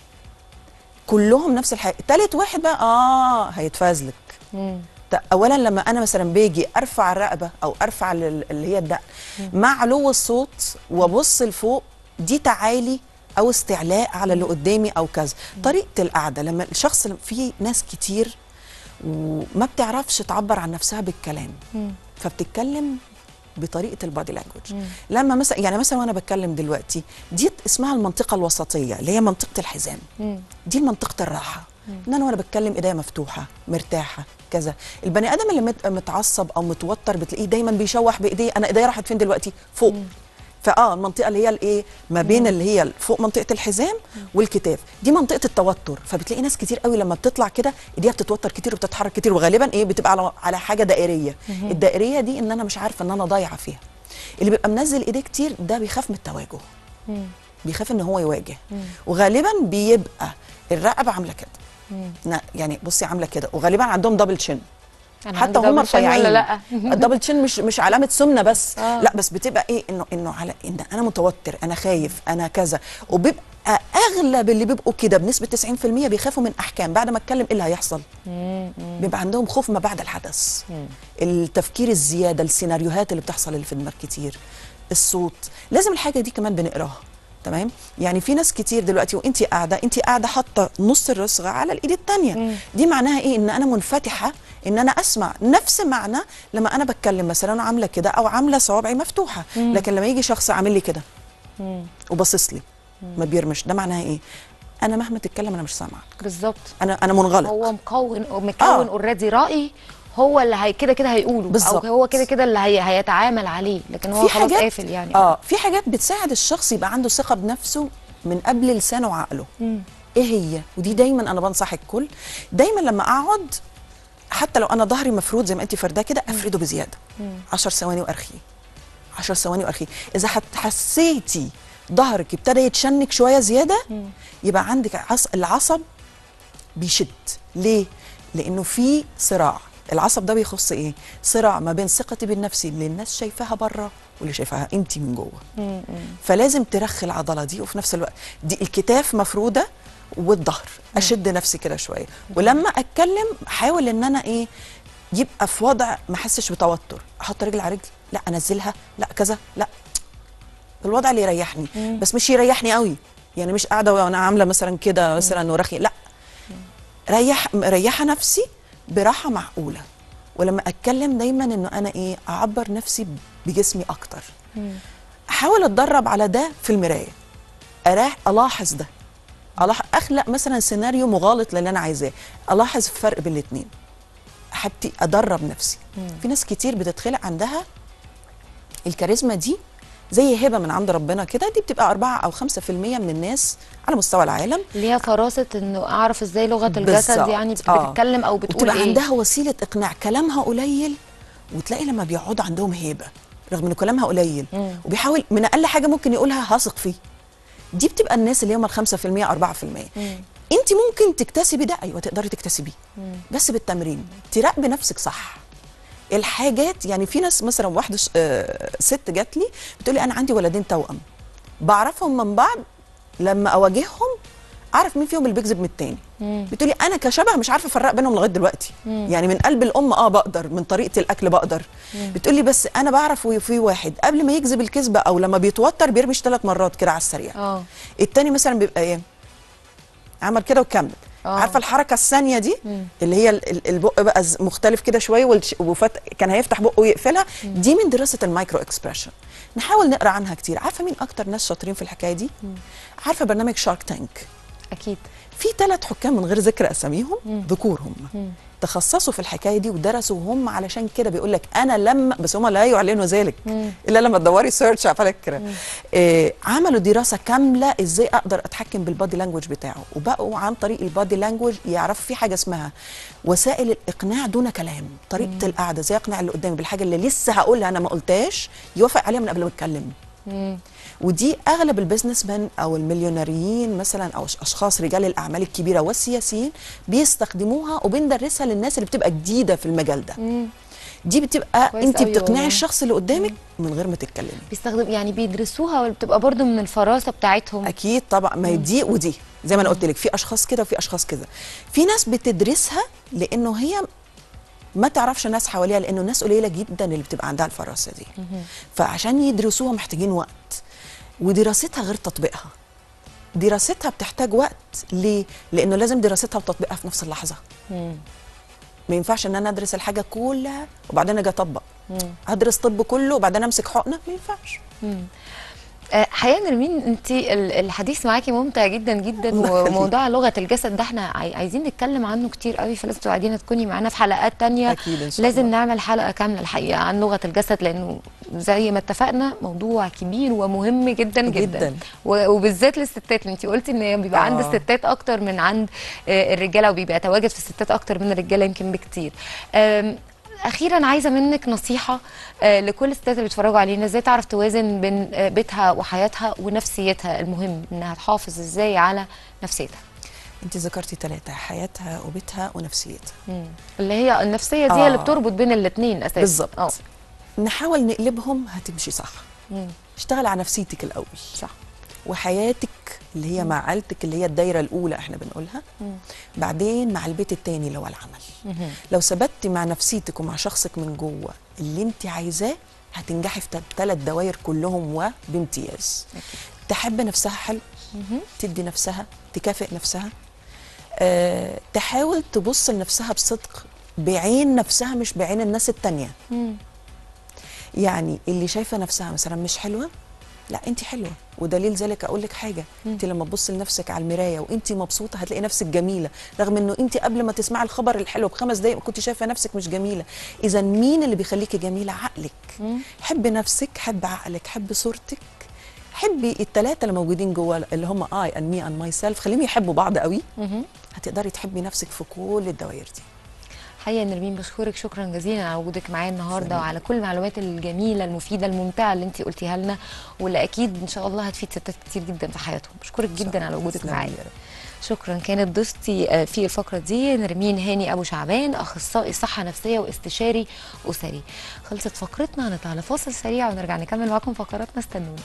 كلهم نفس الحاجه تالت واحد بقى اه هيتفازلك مم. ده اولا لما انا مثلا باجي ارفع الرقبه او ارفع ال- اللي هي الدقن مع علو الصوت وابص لفوق دي تعالي او استعلاء على اللي قدامي او كذا طريقه القعده لما الشخص في ناس كتير وما بتعرفش تعبر عن نفسها بالكلام مم. فبتتكلم بطريقه البادي لانجوج مم. لما مثلا يعني مثلا وانا بتكلم دلوقتي دي اسمها المنطقه الوسطيه اللي هي منطقه الحزام مم. دي منطقه الراحه ان انا وانا بتكلم ايديا مفتوحه مرتاحه كذا البني ادم اللي مت- متعصب او متوتر بتلاقيه دايما بيشوح بايديه انا ايديا راحت فين دلوقتي فوق فاه المنطقه اللي هي الايه ما بين اللي هي فوق منطقه الحزام والكتاف دي منطقه التوتر فبتلاقي ناس كتير قوي لما بتطلع كده ايديها بتتوتر كتير وبتتحرك كتير وغالبا ايه بتبقى على على حاجه دائريه الدائريه دي ان انا مش عارفه ان انا ضايعه فيها اللي بيبقى منزل ايديه كتير ده بيخاف من التواجه مم. بيخاف ان هو يواجه وغالبا بيبقى الرقبه عامله كده مم. نا- يعني بصي عامله كده وغالبا عندهم دبل تشين أنا حتى عندي هم double chin ولا رفيعين لا الدبل تشين مش مش علامه سمنه بس آه. لا بس بتبقى ايه انه انه على ان انا متوتر انا خايف انا كذا وبيبقى اغلب اللي بيبقوا كده بنسبه 90% بيخافوا من احكام بعد ما اتكلم ايه اللي هيحصل مم. مم. بيبقى عندهم خوف ما بعد الحدث مم. التفكير الزياده السيناريوهات اللي بتحصل اللي في دماغ كتير الصوت لازم الحاجه دي كمان بنقراها تمام يعني في ناس كتير دلوقتي وانت قاعده انت قاعده حاطه نص الرصغه على الايد الثانيه مم. دي معناها ايه ان انا منفتحه ان انا اسمع نفس معنى لما انا بتكلم مثلا انا عامله كده او عامله صوابعي مفتوحه لكن لما يجي شخص عامل لي كده وباصص لي ما بيرمش ده معناها ايه انا مهما تتكلم انا مش سامعك بالظبط انا انا منغلق هو مكون مكون آه. اوريدي راي هو اللي هي كده كده هيقوله بالظبط. او هو كده كده اللي هي هيتعامل عليه لكن هو في خلاص حاجات قافل يعني اه في حاجات بتساعد الشخص يبقى عنده ثقه بنفسه من قبل لسانه وعقله ايه هي ودي دايما انا بنصح الكل دايما لما اقعد حتى لو انا ظهري مفرود زي ما انت فرداه كده افرده بزياده 10 ثواني وارخيه 10 ثواني وارخيه اذا حت- حسيتي ظهرك ابتدى يتشنك شويه زياده يبقى عندك عص... العصب بيشد ليه لانه في صراع العصب ده بيخص ايه صراع ما بين ثقتي بالنفسي اللي الناس شايفاها بره واللي شايفاها انت من جوه فلازم ترخي العضله دي وفي نفس الوقت دي الكتاف مفروده والظهر اشد نفسي كده شويه ولما اتكلم احاول ان انا ايه يبقى في وضع ما احسش بتوتر احط رجل على رجل لا انزلها لا كذا لا الوضع اللي يريحني بس مش يريحني قوي يعني مش قاعده وانا عامله مثلا كده مثلا ورخي لا ريح مريحه نفسي براحه معقوله ولما اتكلم دايما انه انا ايه اعبر نفسي بجسمي اكتر احاول اتدرب على ده في المرايه أراح الاحظ ده ألاحظ اخلق مثلا سيناريو مغالط للي انا عايزاه الاحظ الفرق بين الاثنين حبتي ادرب نفسي في ناس كتير بتتخلق عندها الكاريزما دي زي هبه من عند ربنا كده دي بتبقى 4 او 5% من الناس على مستوى العالم اللي هي فراسه انه اعرف ازاي لغه الجسد بالظبط. يعني آه. بتتكلم او بتقول وتبقى ايه عندها وسيله اقناع كلامها قليل وتلاقي لما بيقعدوا عندهم هيبه رغم ان كلامها قليل مم. وبيحاول من اقل حاجه ممكن يقولها هثق فيه دي بتبقى الناس اللي هم ال 5% 4% انت ممكن تكتسبي ده ايوه تقدري تكتسبيه بس بالتمرين تراقبي نفسك صح الحاجات يعني في ناس مثلا واحده ش- آه، ست جات لي بتقول لي انا عندي ولدين توأم بعرفهم من بعض لما اواجههم اعرف مين فيهم اللي بيكذب من التاني بتقول لي انا كشبه مش عارفه افرق بينهم لغايه دلوقتي يعني من قلب الام اه بقدر من طريقه الاكل بقدر بتقول لي بس انا بعرف في واحد قبل ما يكذب الكذبه او لما بيتوتر بيرمش ثلاث مرات كده على السريع اه التاني مثلا بيبقى ايه عمل كده وكمل آه. عارفه الحركه الثانيه دي اللي هي ال- ال- البق بقى ز- مختلف كده شويه والش- وفت كان هيفتح بقه ويقفلها دي من دراسه المايكرو اكسبريشن نحاول نقرا عنها كتير عارفه مين اكتر ناس شاطرين في الحكايه دي عارفه برنامج شارك تانك اكيد في ثلاث حكام من غير ذكر اساميهم ذكور هم تخصصوا في الحكايه دي ودرسوا هم علشان كده بيقول لك انا لما بس هم لا يعلنوا ذلك الا لما تدوري سيرش على فكره آه عملوا دراسه كامله ازاي اقدر اتحكم بالبادي لانجوج بتاعه وبقوا عن طريق البادي لانجوج يعرفوا في حاجه اسمها وسائل الاقناع دون كلام طريقه القعده ازاي اقنع اللي قدامي بالحاجه اللي لسه هقولها انا ما قلتهاش يوافق عليها من قبل ما اتكلم ودي اغلب البيزنس مان او المليونيريين مثلا او اشخاص رجال الاعمال الكبيره والسياسيين بيستخدموها وبندرسها للناس اللي بتبقى جديده في المجال ده دي بتبقى كويس انت أوي بتقنعي والله. الشخص اللي قدامك من غير ما تتكلمي بيستخدم يعني بيدرسوها وبتبقى برضو من الفراسه بتاعتهم اكيد طبعا ما هي دي ودي زي ما انا قلت لك في اشخاص كده وفي اشخاص كده في ناس بتدرسها لانه هي ما تعرفش ناس حواليها لانه ناس قليله جدا اللي بتبقى عندها الفراسه دي فعشان يدرسوها محتاجين وقت ودراستها غير تطبيقها دراستها بتحتاج وقت ليه لانه لازم دراستها وتطبيقها في نفس اللحظه ما ينفعش ان انا ادرس الحاجه كلها وبعدين اجي اطبق ادرس طب كله وبعدين امسك حقنه ما ينفعش آه، حقيقة نرمين انت ال- الحديث معاكي ممتع جدا جدا الله يخليك. وموضوع لغة الجسد ده احنا عاي- عايزين نتكلم عنه كتير قوي فلازم توعدينا تكوني معانا في حلقات تانية أكيد إن شاء لازم الله. نعمل حلقة كاملة الحقيقة عن لغة الجسد لأنه زي ما اتفقنا موضوع كبير ومهم جدا جدا, جداً. و- وبالذات للستات انت قلتي ان بيبقى آه. عند الستات اكتر من عند آه، الرجالة وبيبقى تواجد في الستات اكتر من الرجالة يمكن بكتير آم، اخيرا عايزه منك نصيحه آه، لكل الستات اللي بيتفرجوا علينا ازاي تعرف توازن بين آه، بيتها وحياتها ونفسيتها المهم انها تحافظ ازاي على نفسيتها انت ذكرتي ثلاثه حياتها وبيتها ونفسيتها مم. اللي هي النفسيه دي هي اللي آه. بتربط بين الاثنين اساسا بالظبط اه نحاول نقلبهم هتمشي صح مم. اشتغل على نفسيتك الاول صح وحياتك اللي هي مع عيلتك اللي هي الدايره الاولى احنا بنقولها بعدين مع البيت التاني اللي هو العمل لو ثبتي مع نفسيتك ومع شخصك من جوه اللي انت عايزاه هتنجحي في ثلاث دوائر كلهم وبامتياز تحب نفسها حلو تدي نفسها تكافئ نفسها أه تحاول تبص لنفسها بصدق بعين نفسها مش بعين الناس التانية مم. يعني اللي شايفه نفسها مثلا مش حلوه لا انت حلوه ودليل ذلك اقول لك حاجه انت لما تبصي لنفسك على المرايه وانت مبسوطه هتلاقي نفسك جميله رغم انه انت قبل ما تسمعي الخبر الحلو بخمس دقايق كنت شايفه نفسك مش جميله اذا مين اللي بيخليكي جميله عقلك حبي نفسك حبي عقلك حبي صورتك حبي الثلاثه اللي موجودين جوه اللي هم اي اند مي اند ماي سيلف خليهم يحبوا بعض قوي مهم. هتقدري تحبي نفسك في كل الدوائر دي حقيقة نرمين بشكرك شكرا جزيلا على وجودك معايا النهارده سلام. وعلى كل المعلومات الجميله المفيده الممتعه اللي انت قلتيها لنا واللي اكيد ان شاء الله هتفيد ستات كتير جدا في حياتهم بشكرك جدا على وجودك تسلمي معايا يا رب. شكرا كانت ضيفتي آه، في الفقره دي نرمين هاني ابو شعبان اخصائي صحه نفسيه واستشاري اسري خلصت فقرتنا هنطلع لفاصل سريع ونرجع نكمل معاكم فقراتنا استنونا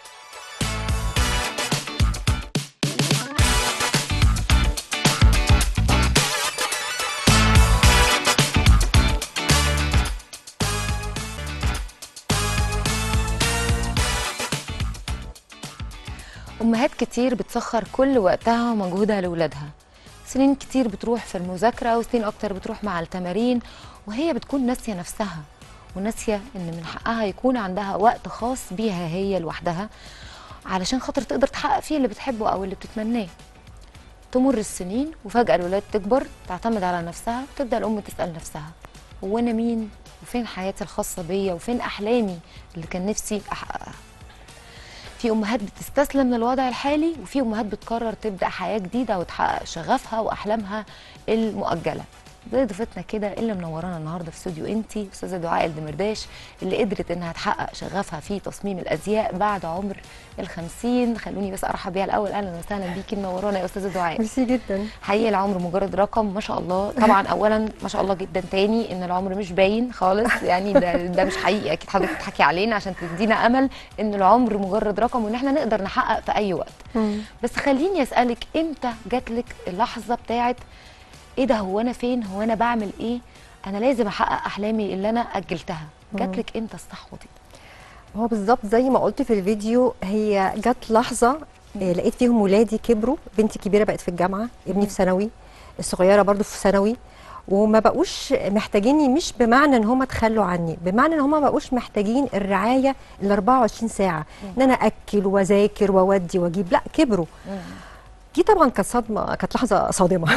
أمهات كتير بتسخر كل وقتها ومجهودها لأولادها سنين كتير بتروح في المذاكرة وسنين أكتر بتروح مع التمارين وهي بتكون ناسية نفسها وناسية إن من حقها يكون عندها وقت خاص بيها هي لوحدها علشان خاطر تقدر تحقق فيه اللي بتحبه أو اللي بتتمناه تمر السنين وفجأة الولاد تكبر تعتمد على نفسها وتبدأ الأم تسأل نفسها هو أنا مين وفين حياتي الخاصة بيا وفين أحلامي اللي كان نفسي أحققها في امهات بتستسلم للوضع الحالي وفي امهات بتقرر تبدا حياه جديده وتحقق شغفها واحلامها المؤجله زي ضيفتنا كده اللي منورانا النهارده في استوديو انتي استاذه دعاء الدمرداش اللي قدرت انها تحقق شغفها في تصميم الازياء بعد عمر الخمسين خلوني بس ارحب بيها الاول اهلا وسهلا بيكي منورانا يا استاذه دعاء ميرسي جدا حقيقي العمر مجرد رقم ما شاء الله طبعا اولا ما شاء الله جدا تاني ان العمر مش باين خالص يعني ده ده مش حقيقي اكيد حضرتك بتحكي علينا عشان تدينا امل ان العمر مجرد رقم وان احنا نقدر نحقق في اي وقت بس خليني اسالك امتى جات لك اللحظه بتاعت ايه ده هو انا فين هو انا بعمل ايه انا لازم احقق احلامي اللي انا اجلتها جات لك امتى الصحوه دي هو بالظبط زي ما قلت في الفيديو هي جت لحظه آه، لقيت فيهم ولادي كبروا بنتي الكبيره بقت في الجامعه ابني في ثانوي الصغيره برضو في ثانوي وما بقوش محتاجيني مش بمعنى ان هم تخلوا عني بمعنى ان هم ما بقوش محتاجين الرعايه ال 24 ساعه ان انا اكل واذاكر واودي واجيب لا كبروا دي طبعا كانت صدمه كانت لحظه صادمه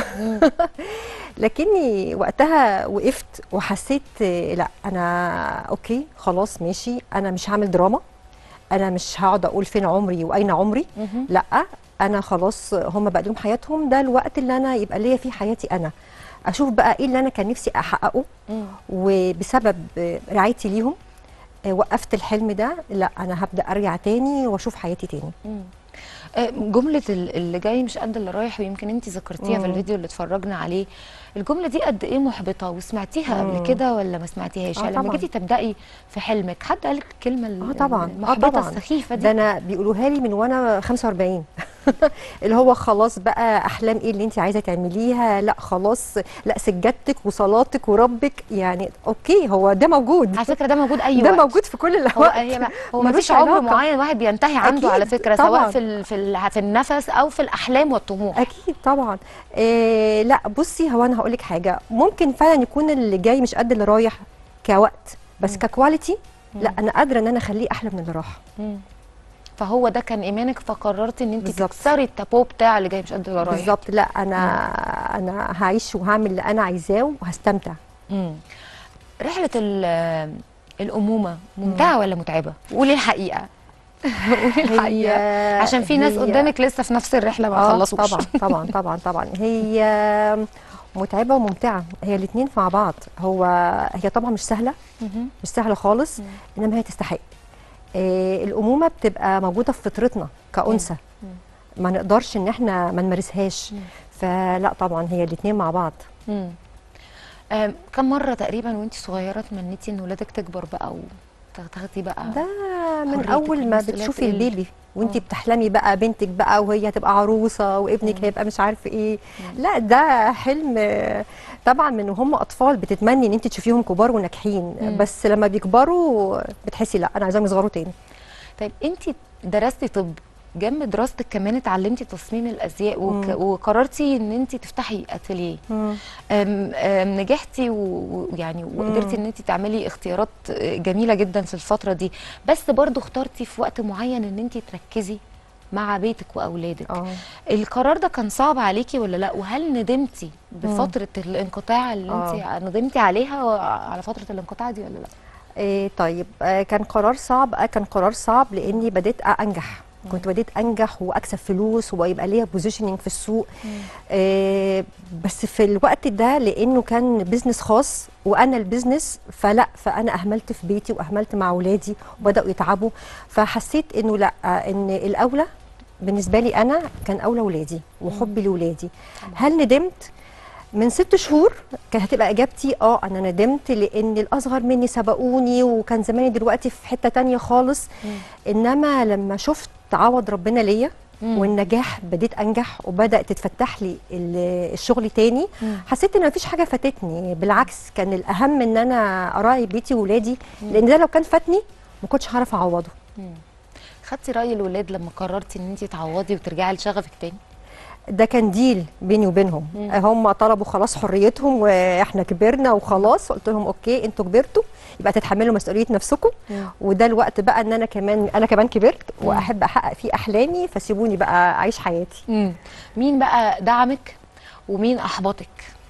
لكني وقتها وقفت وحسيت آه، لا انا اوكي خلاص ماشي انا مش هعمل دراما انا مش هقعد اقول فين عمري واين عمري لا انا خلاص هم بقى لهم حياتهم ده الوقت اللي انا يبقى ليا فيه حياتي انا اشوف بقى ايه اللي انا كان نفسي احققه وبسبب آه، رعايتي ليهم آه، وقفت الحلم ده لا انا هبدا ارجع تاني واشوف حياتي تاني آه، جملة ال- اللي جاي مش قد اللي رايح ويمكن انت ذكرتيها في مم. الفيديو اللي اتفرجنا عليه الجملة دي قد ايه محبطة وسمعتيها مم. قبل كده ولا ما سمعتيهاش آه يعني لما طبعا. جيتي تبدأي في حلمك حد قالك الكلمة ال- اه طبعا اه المحبطة طبعا السخيفة دي ده انا بيقولوها لي من وانا 45 اللي هو خلاص بقى احلام ايه اللي انت عايزه تعمليها لا خلاص لا سجادتك وصلاتك وربك يعني اوكي هو ده موجود على فكرة ده موجود أي ده وقت موجود في كل هو الاوقات هي ما هو ملوش مفيش عمر علاقة. معين واحد بينتهي عنده على أكيد، فكرة سواء طبعاً. في ال- في ال- في النفس أو في الأحلام والطموح اكيد طبعا إيه لا بصي هو انا هقول لك حاجه ممكن فعلا يكون اللي جاي مش قد اللي رايح كوقت بس ككواليتي لا انا قادره ان انا اخليه احلى من اللي راح مم. فهو ده كان إيمانك فقررتي إن أنت بالظبط. تكسري التابو بتاع اللي جاي مش قد اللي رايح بالظبط لا انا انا هعيش وهعمل اللي انا عايزاه وهستمتع مم. رحلة ال- الأمومة ممتعة ولا متعبة؟ قولي الحقيقة قولي الحقيقة هي- عشان في ناس هي- قدامك لسه في نفس الرحلة ما آه، خلصوش طبعا طبعا طبعا طبعا هي متعبه وممتعه هي الاثنين مع بعض هو هي طبعا مش سهله مهم. مش سهله خالص انما هي تستحق آه الامومه بتبقى موجوده في فطرتنا كانثى ما نقدرش ان احنا ما نمارسهاش فلا طبعا هي الاثنين مع بعض مم. آم، كم مرة تقريبا وانت صغيرة تمنيتي ان ولادك تكبر بقى وتاخدي بقى ده من حريتك اول ما والمسؤوليات بتشوفي تقل. البيبي وانت آه. بتحلمي بقى بنتك بقى وهي هتبقى عروسه وابنك هيبقى مش عارف ايه لا ده حلم آه، طبعا من وهم اطفال بتتمني ان انت تشوفيهم كبار وناجحين مم. بس لما بيكبروا بتحسي لا انا عايزاهم يصغروا تاني طيب انت درستي طب جنب دراستك كمان اتعلمتي تصميم الازياء وك... وقررتي ان انت تفتحي اتيليه أم أم نجحتي و- ويعني وقدرتي ان انت تعملي اختيارات جميله جدا في الفتره دي بس برضو اخترتي في وقت معين ان انت تركزي مع بيتك واولادك اه القرار ده كان صعب عليكي ولا لا وهل ندمتي بفتره الانقطاع اللي انت ندمتي عليها على فتره الانقطاع دي ولا لا إيه طيب آه كان قرار صعب آه كان قرار صعب لاني بديت انجح كنت بديت انجح واكسب فلوس ويبقى ليا بوزيشننج في السوق آه بس في الوقت ده لانه كان بيزنس خاص وانا البيزنس فلا فانا اهملت في بيتي واهملت مع اولادي وبداوا يتعبوا فحسيت انه لا ان الاولى بالنسبه لي انا كان اولى ولادي وحبي لاولادي هل ندمت من ست شهور كانت هتبقى اجابتي اه انا ندمت لان الاصغر مني سبقوني وكان زماني دلوقتي في حته تانية خالص انما لما شفت عوض ربنا ليا والنجاح بديت انجح وبدات تتفتح لي ال- الشغل تاني حسيت ان مفيش حاجه فاتتني بالعكس كان الاهم ان انا اراعي بيتي وولادي لان ده لو كان فاتني ما كنتش هعرف اعوضه خدتي راي الولاد لما قررتي ان انت تعوضي وترجعي لشغفك تاني ده كان ديل بيني وبينهم هم طلبوا خلاص حريتهم واحنا كبرنا وخلاص قلت لهم اوكي انتوا كبرتوا يبقى تتحملوا مسؤوليه نفسكم وده الوقت بقى ان انا كمان انا كمان كبرت واحب احقق فيه احلامي فسيبوني بقى اعيش حياتي مم. مين بقى دعمك ومين احبطك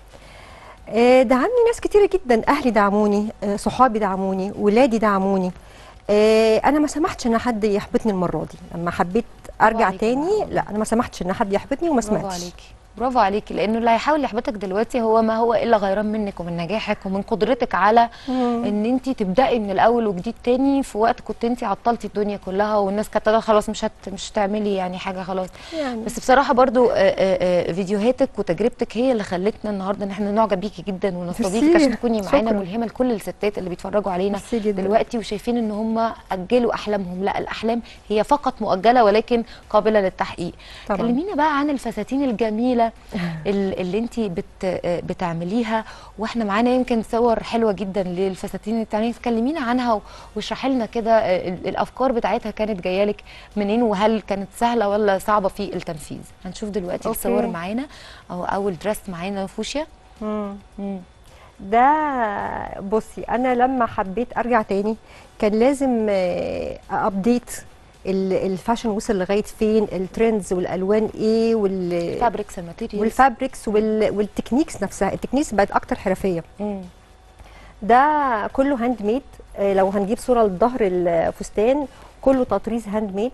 آه، دعمني ناس كتيرة جدا أهلي دعموني آه، صحابي دعموني ولادي دعموني آه، أنا ما سمحتش إن حد يحبطني المرة دي لما حبيت أرجع عليكي. تاني لا أنا ما سمحتش إن حد يحبطني وما برافو سمعتش عليكي برافو عليكي لانه اللي هيحاول يحبطك دلوقتي هو ما هو الا غيران منك ومن نجاحك ومن قدرتك على ان انت تبداي من الاول وجديد تاني في وقت كنت انت عطلتي الدنيا كلها والناس كانت تقول خلاص مش هت مش هتعملي يعني حاجه خلاص يعني. بس بصراحه برضو آه، آه، آه، فيديوهاتك وتجربتك هي اللي خلتنا النهارده ان احنا نعجب بيكي جدا ونستضيفك ميرسي. عشان تكوني معانا شكراً. ملهمه لكل الستات اللي بيتفرجوا علينا ميرسي جداً. دلوقتي وشايفين ان هم اجلوا احلامهم لا الاحلام هي فقط مؤجله ولكن قابله للتحقيق طبعاً. كلمينا بقى عن الفساتين الجميله ال- اللي انت بت بتعمليها واحنا معانا يمكن صور حلوه جدا للفساتين اللي بتعمليها كلمينا عنها و- واشرحي لنا كده ال- الافكار بتاعتها كانت جايه لك منين وهل كانت سهله ولا صعبه في التنفيذ هنشوف دلوقتي أوكي. الصور معانا او اول درس معانا فوشيا مم. ده بصي انا لما حبيت ارجع تاني كان لازم ابديت الفاشن وصل لغايه فين الترندز والالوان ايه وال فابريكس الماتيريال والفابريكس وال... والتكنيكس نفسها التكنيكس بقت اكتر حرفيه مم. ده كله هاند ميد آه، لو هنجيب صوره لظهر الفستان كله تطريز هاند ميد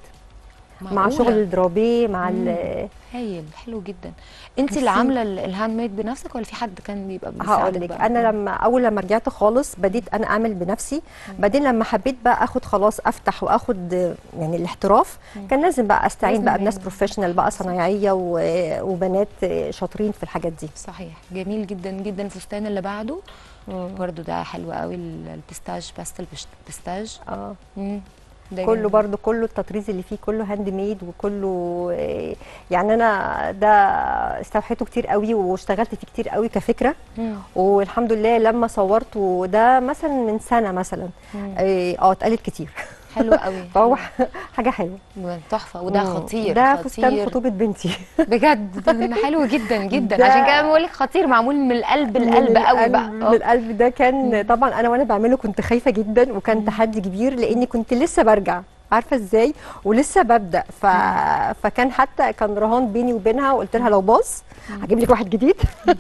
مع معقولة؟ شغل الدرابيه مع ال هايل حلو جدا انت اللي ميرسي. عامله ال- الهاند ميد بنفسك ولا في حد كان بيبقى هقول بيساعدك لك بقى؟ انا لما اول لما رجعت خالص بديت انا اعمل بنفسي بعدين لما حبيت بقى اخد خلاص افتح واخد آه، يعني الاحتراف كان لازم بقى استعين لازم بقى بناس يعني. بروفيشنال بقى صنايعيه و- وبنات آه، شاطرين في الحاجات دي صحيح جميل جدا جدا الفستان اللي بعده برضو ده حلو قوي ال- البيستاج باستل بش- بيستاج اه مم. ده كله جميل. برضو كله التطريز اللي فيه كله هاند ميد وكله آه، يعني انا ده استوحيته كتير قوي واشتغلت فيه كتير قوي كفكره مم. والحمد لله لما صورته ده مثلا من سنه مثلا اه آه، اتقالت كتير حلو قوي فهو حاجه حلوه تحفه وده مم. خطير ده خطير. فستان خطوبه بنتي بجد ده حلو جدا جدا ده- عشان كده بقول لك خطير معمول من القلب القلب من قوي القلب- بقى من آه. القلب ده كان طبعا انا وانا بعمله كنت خايفه جدا وكان تحدي كبير لاني كنت لسه برجع عارفه ازاي ولسه ببدا ف... فكان حتى كان رهان بيني وبينها وقلت لها لو باظ هجيب لك واحد جديد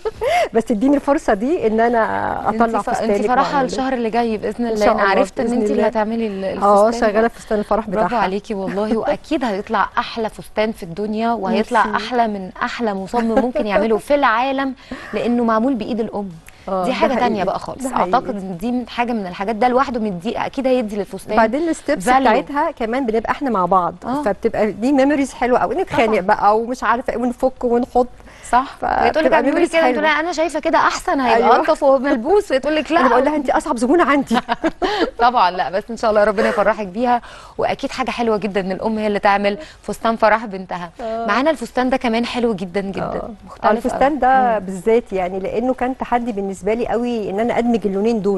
بس اديني الفرصه دي ان انا اطلع انت ف... فستانك انت فرحه وأعمله. الشهر اللي جاي باذن الله شاء انا الله، عرفت ان بإذن انت اللي الله. هتعملي ال- الفستان اه ده. شغاله في فستان الفرح بتاعها برافو عليكي والله واكيد هيطلع احلى فستان في الدنيا وهيطلع ميرسي. احلى من احلى مصمم ممكن يعمله في العالم لانه معمول بايد الام آه، دي ده حاجه تانية حقيقي، بقى خالص ده حقيقي. اعتقد ان دي من حاجه من الحاجات ده لوحده مدي اكيد هيدي للفستان بعدين الستبس value. بتاعتها كمان بنبقى احنا مع بعض آه. فبتبقى دي ميموريز حلوه قوي نتخانق طبعاً. بقى ومش عارفه ايه ونفك ونحط صح فبتبقى هي تقول لك اعملي memories كده حلوة. تقول لها انا شايفه كده احسن هيبقى أيوة. الطف وملبوس وهي تقول لك انا بقول لا لها انت اصعب زبونه عندي طبعا لا بس ان شاء الله ربنا يفرحك بيها واكيد حاجه حلوه جدا ان الام هي اللي تعمل فستان فرح بنتها معانا الفستان ده كمان حلو جدا جدا آه. مختلف الفستان أوي. ده بالذات يعني لانه كان تحدي بالنسبه لي قوي ان انا ادمج اللونين دول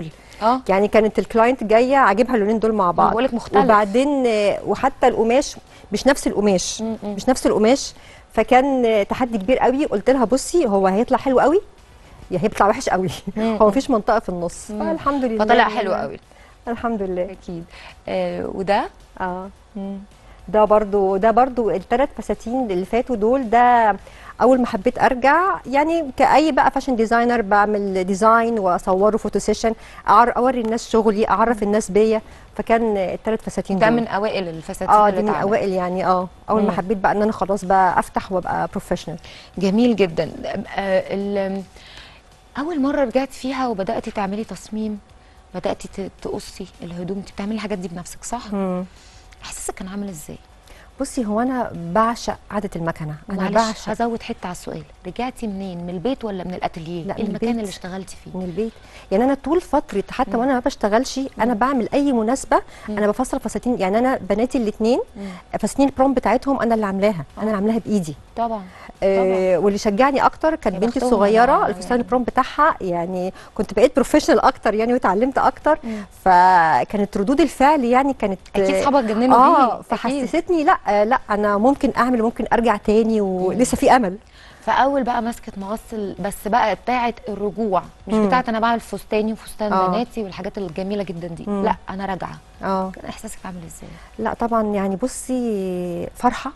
اه يعني كانت الكلاينت جايه عاجبها اللونين دول مع بعض بقولك مختلف. وبعدين آه، وحتى القماش مش نفس القماش م- م. مش نفس القماش فكان آه، تحدي كبير قوي قلت لها بصي هو هيطلع حلو قوي يا هيطلع وحش قوي مم. هو مفيش منطقه في النص مم. فالحمد لله فطلع حلو قوي الحمد لله اكيد آه وده اه ده برضو ده برضو الثلاث فساتين اللي فاتوا دول ده اول ما حبيت ارجع يعني كاي بقى فاشن ديزاينر بعمل ديزاين واصوره فوتو سيشن أعر- اوري الناس شغلي اعرف الناس بيا فكان الثلاث فساتين ده دول من اوائل الفساتين اه اللي دي من اتعملت. اوائل يعني اه اول ما مم. حبيت بقى ان انا خلاص بقى افتح وابقى بروفيشنال جميل جدا آه ال- اول مره رجعت فيها وبداتي تعملي تصميم بداتي ت- تقصي الهدوم انت بتعملي الحاجات دي بنفسك صح احساسك كان عامل ازاي بصي هو انا بعشق قعده المكنه انا معلش بعشق هزود حته على السؤال رجعتي منين من البيت ولا من الاتelier لا، ايه من المكان البيت. اللي اشتغلتي فيه من البيت يعني انا طول فتره حتى وانا ما بشتغلش انا بعمل اي مناسبه انا بفصل فساتين يعني انا بناتي الاثنين فساتين البروم بتاعتهم انا اللي عاملاها انا اللي عاملاها بايدي طبعا آه واللي شجعني اكتر كانت يا بنتي بختهم الصغيره والله الفستان يعني. البروم بتاعها يعني كنت بقيت بروفيشنال اكتر يعني واتعلمت اكتر فكانت ردود الفعل يعني كانت اكيد صحابك جننوا اه بيه أكيد. فحسستني لا آه، لا انا ممكن اعمل ممكن ارجع تاني ولسه في امل فاول بقى مسكه مغسل بس بقى بتاعه الرجوع مش مم. بتاعه انا بعمل فستاني وفستان آه. بناتي والحاجات الجميله جدا دي مم. لا انا راجعه اه كان احساسك عامل ازاي لا طبعا يعني بصي فرحه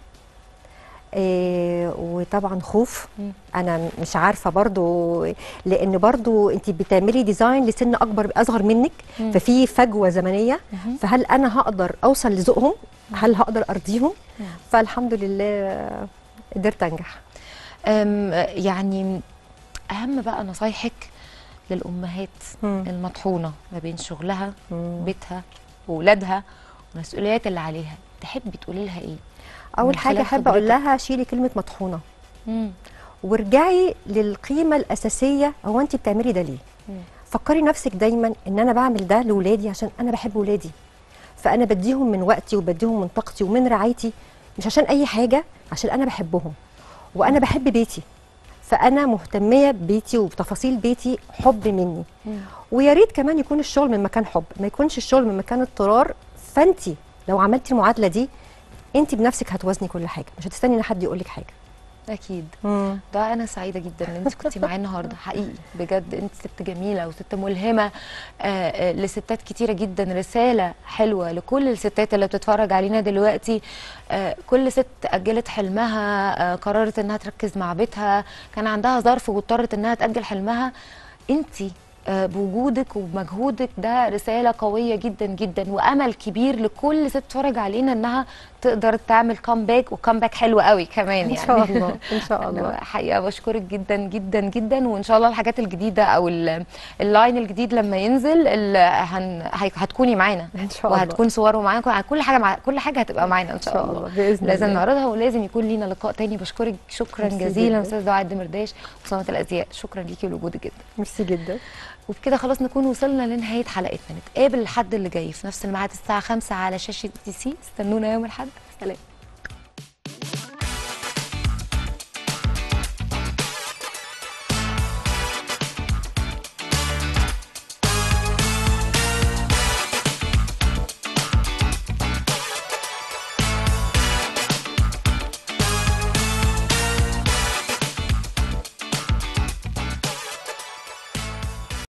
إيه وطبعا خوف مم. انا مش عارفه برضو لان برضو انت بتعملي ديزاين لسن اكبر اصغر منك مم. ففي فجوه زمنيه مهم. فهل انا هقدر اوصل لذوقهم هل هقدر ارضيهم مم. فالحمد لله قدرت انجح أم، يعني اهم بقى نصايحك للامهات مم. المطحونه ما بين شغلها مم. بيتها واولادها والمسؤوليات اللي عليها تحبي تقولي لها ايه اول من حاجه خلال احب اقول خبرتك. لها شيلي كلمه مطحونه مم. وارجعي للقيمه الاساسيه هو انت بتعملي ده ليه مم. فكري نفسك دايما ان انا بعمل ده لاولادي عشان انا بحب ولادي فانا بديهم من وقتي وبديهم من طاقتي ومن رعايتي مش عشان اي حاجه عشان انا بحبهم وانا بحب بيتي فانا مهتميه ببيتي وبتفاصيل بيتي حب مني مم. ويا ريت كمان يكون الشغل من مكان حب ما يكونش الشغل من مكان اضطرار فانت لو عملتي المعادله دي انت بنفسك هتوازني كل حاجه مش هتستني ان حد يقول لك حاجه اكيد ده انا سعيده جدا ان انت كنتي معايا النهارده حقيقي بجد انت ست جميله وست ملهمه آه، آه، لستات كتيره جدا رساله حلوه لكل الستات اللي بتتفرج علينا دلوقتي آه، كل ست اجلت حلمها آه، قررت انها تركز مع بيتها كان عندها ظرف واضطرت انها تاجل حلمها انت بوجودك وبمجهودك ده رساله قويه جدا جدا وامل كبير لكل ست تتفرج علينا انها تقدر تعمل كومباك وكومباك حلو قوي كمان ان يعني شاء الله ان شاء الله أنا حقيقه بشكرك جدا جدا جدا وان شاء الله الحاجات الجديده او ال- اللاين الجديد لما ينزل ال- هن... هي- هتكوني معانا ان شاء الله وهتكون صوره معانا كل حاجه مع... كل حاجه هتبقى معانا ان ان شاء, شاء الله الله باذن لازم الله نعرضها ولازم يكون لينا لقاء تاني بشكرك شكرا ميرسي جزيلا جداً. استاذ دعاء الدمرداش وصناعه الازياء شكرا ليكي ولوجودك جدا ميرسي جدا وبكده خلاص نكون وصلنا لنهايه حلقتنا نتقابل الحد اللي جاي في نفس الميعاد الساعه 5 على شاشه تي سي استنونا يوم الاحد سلام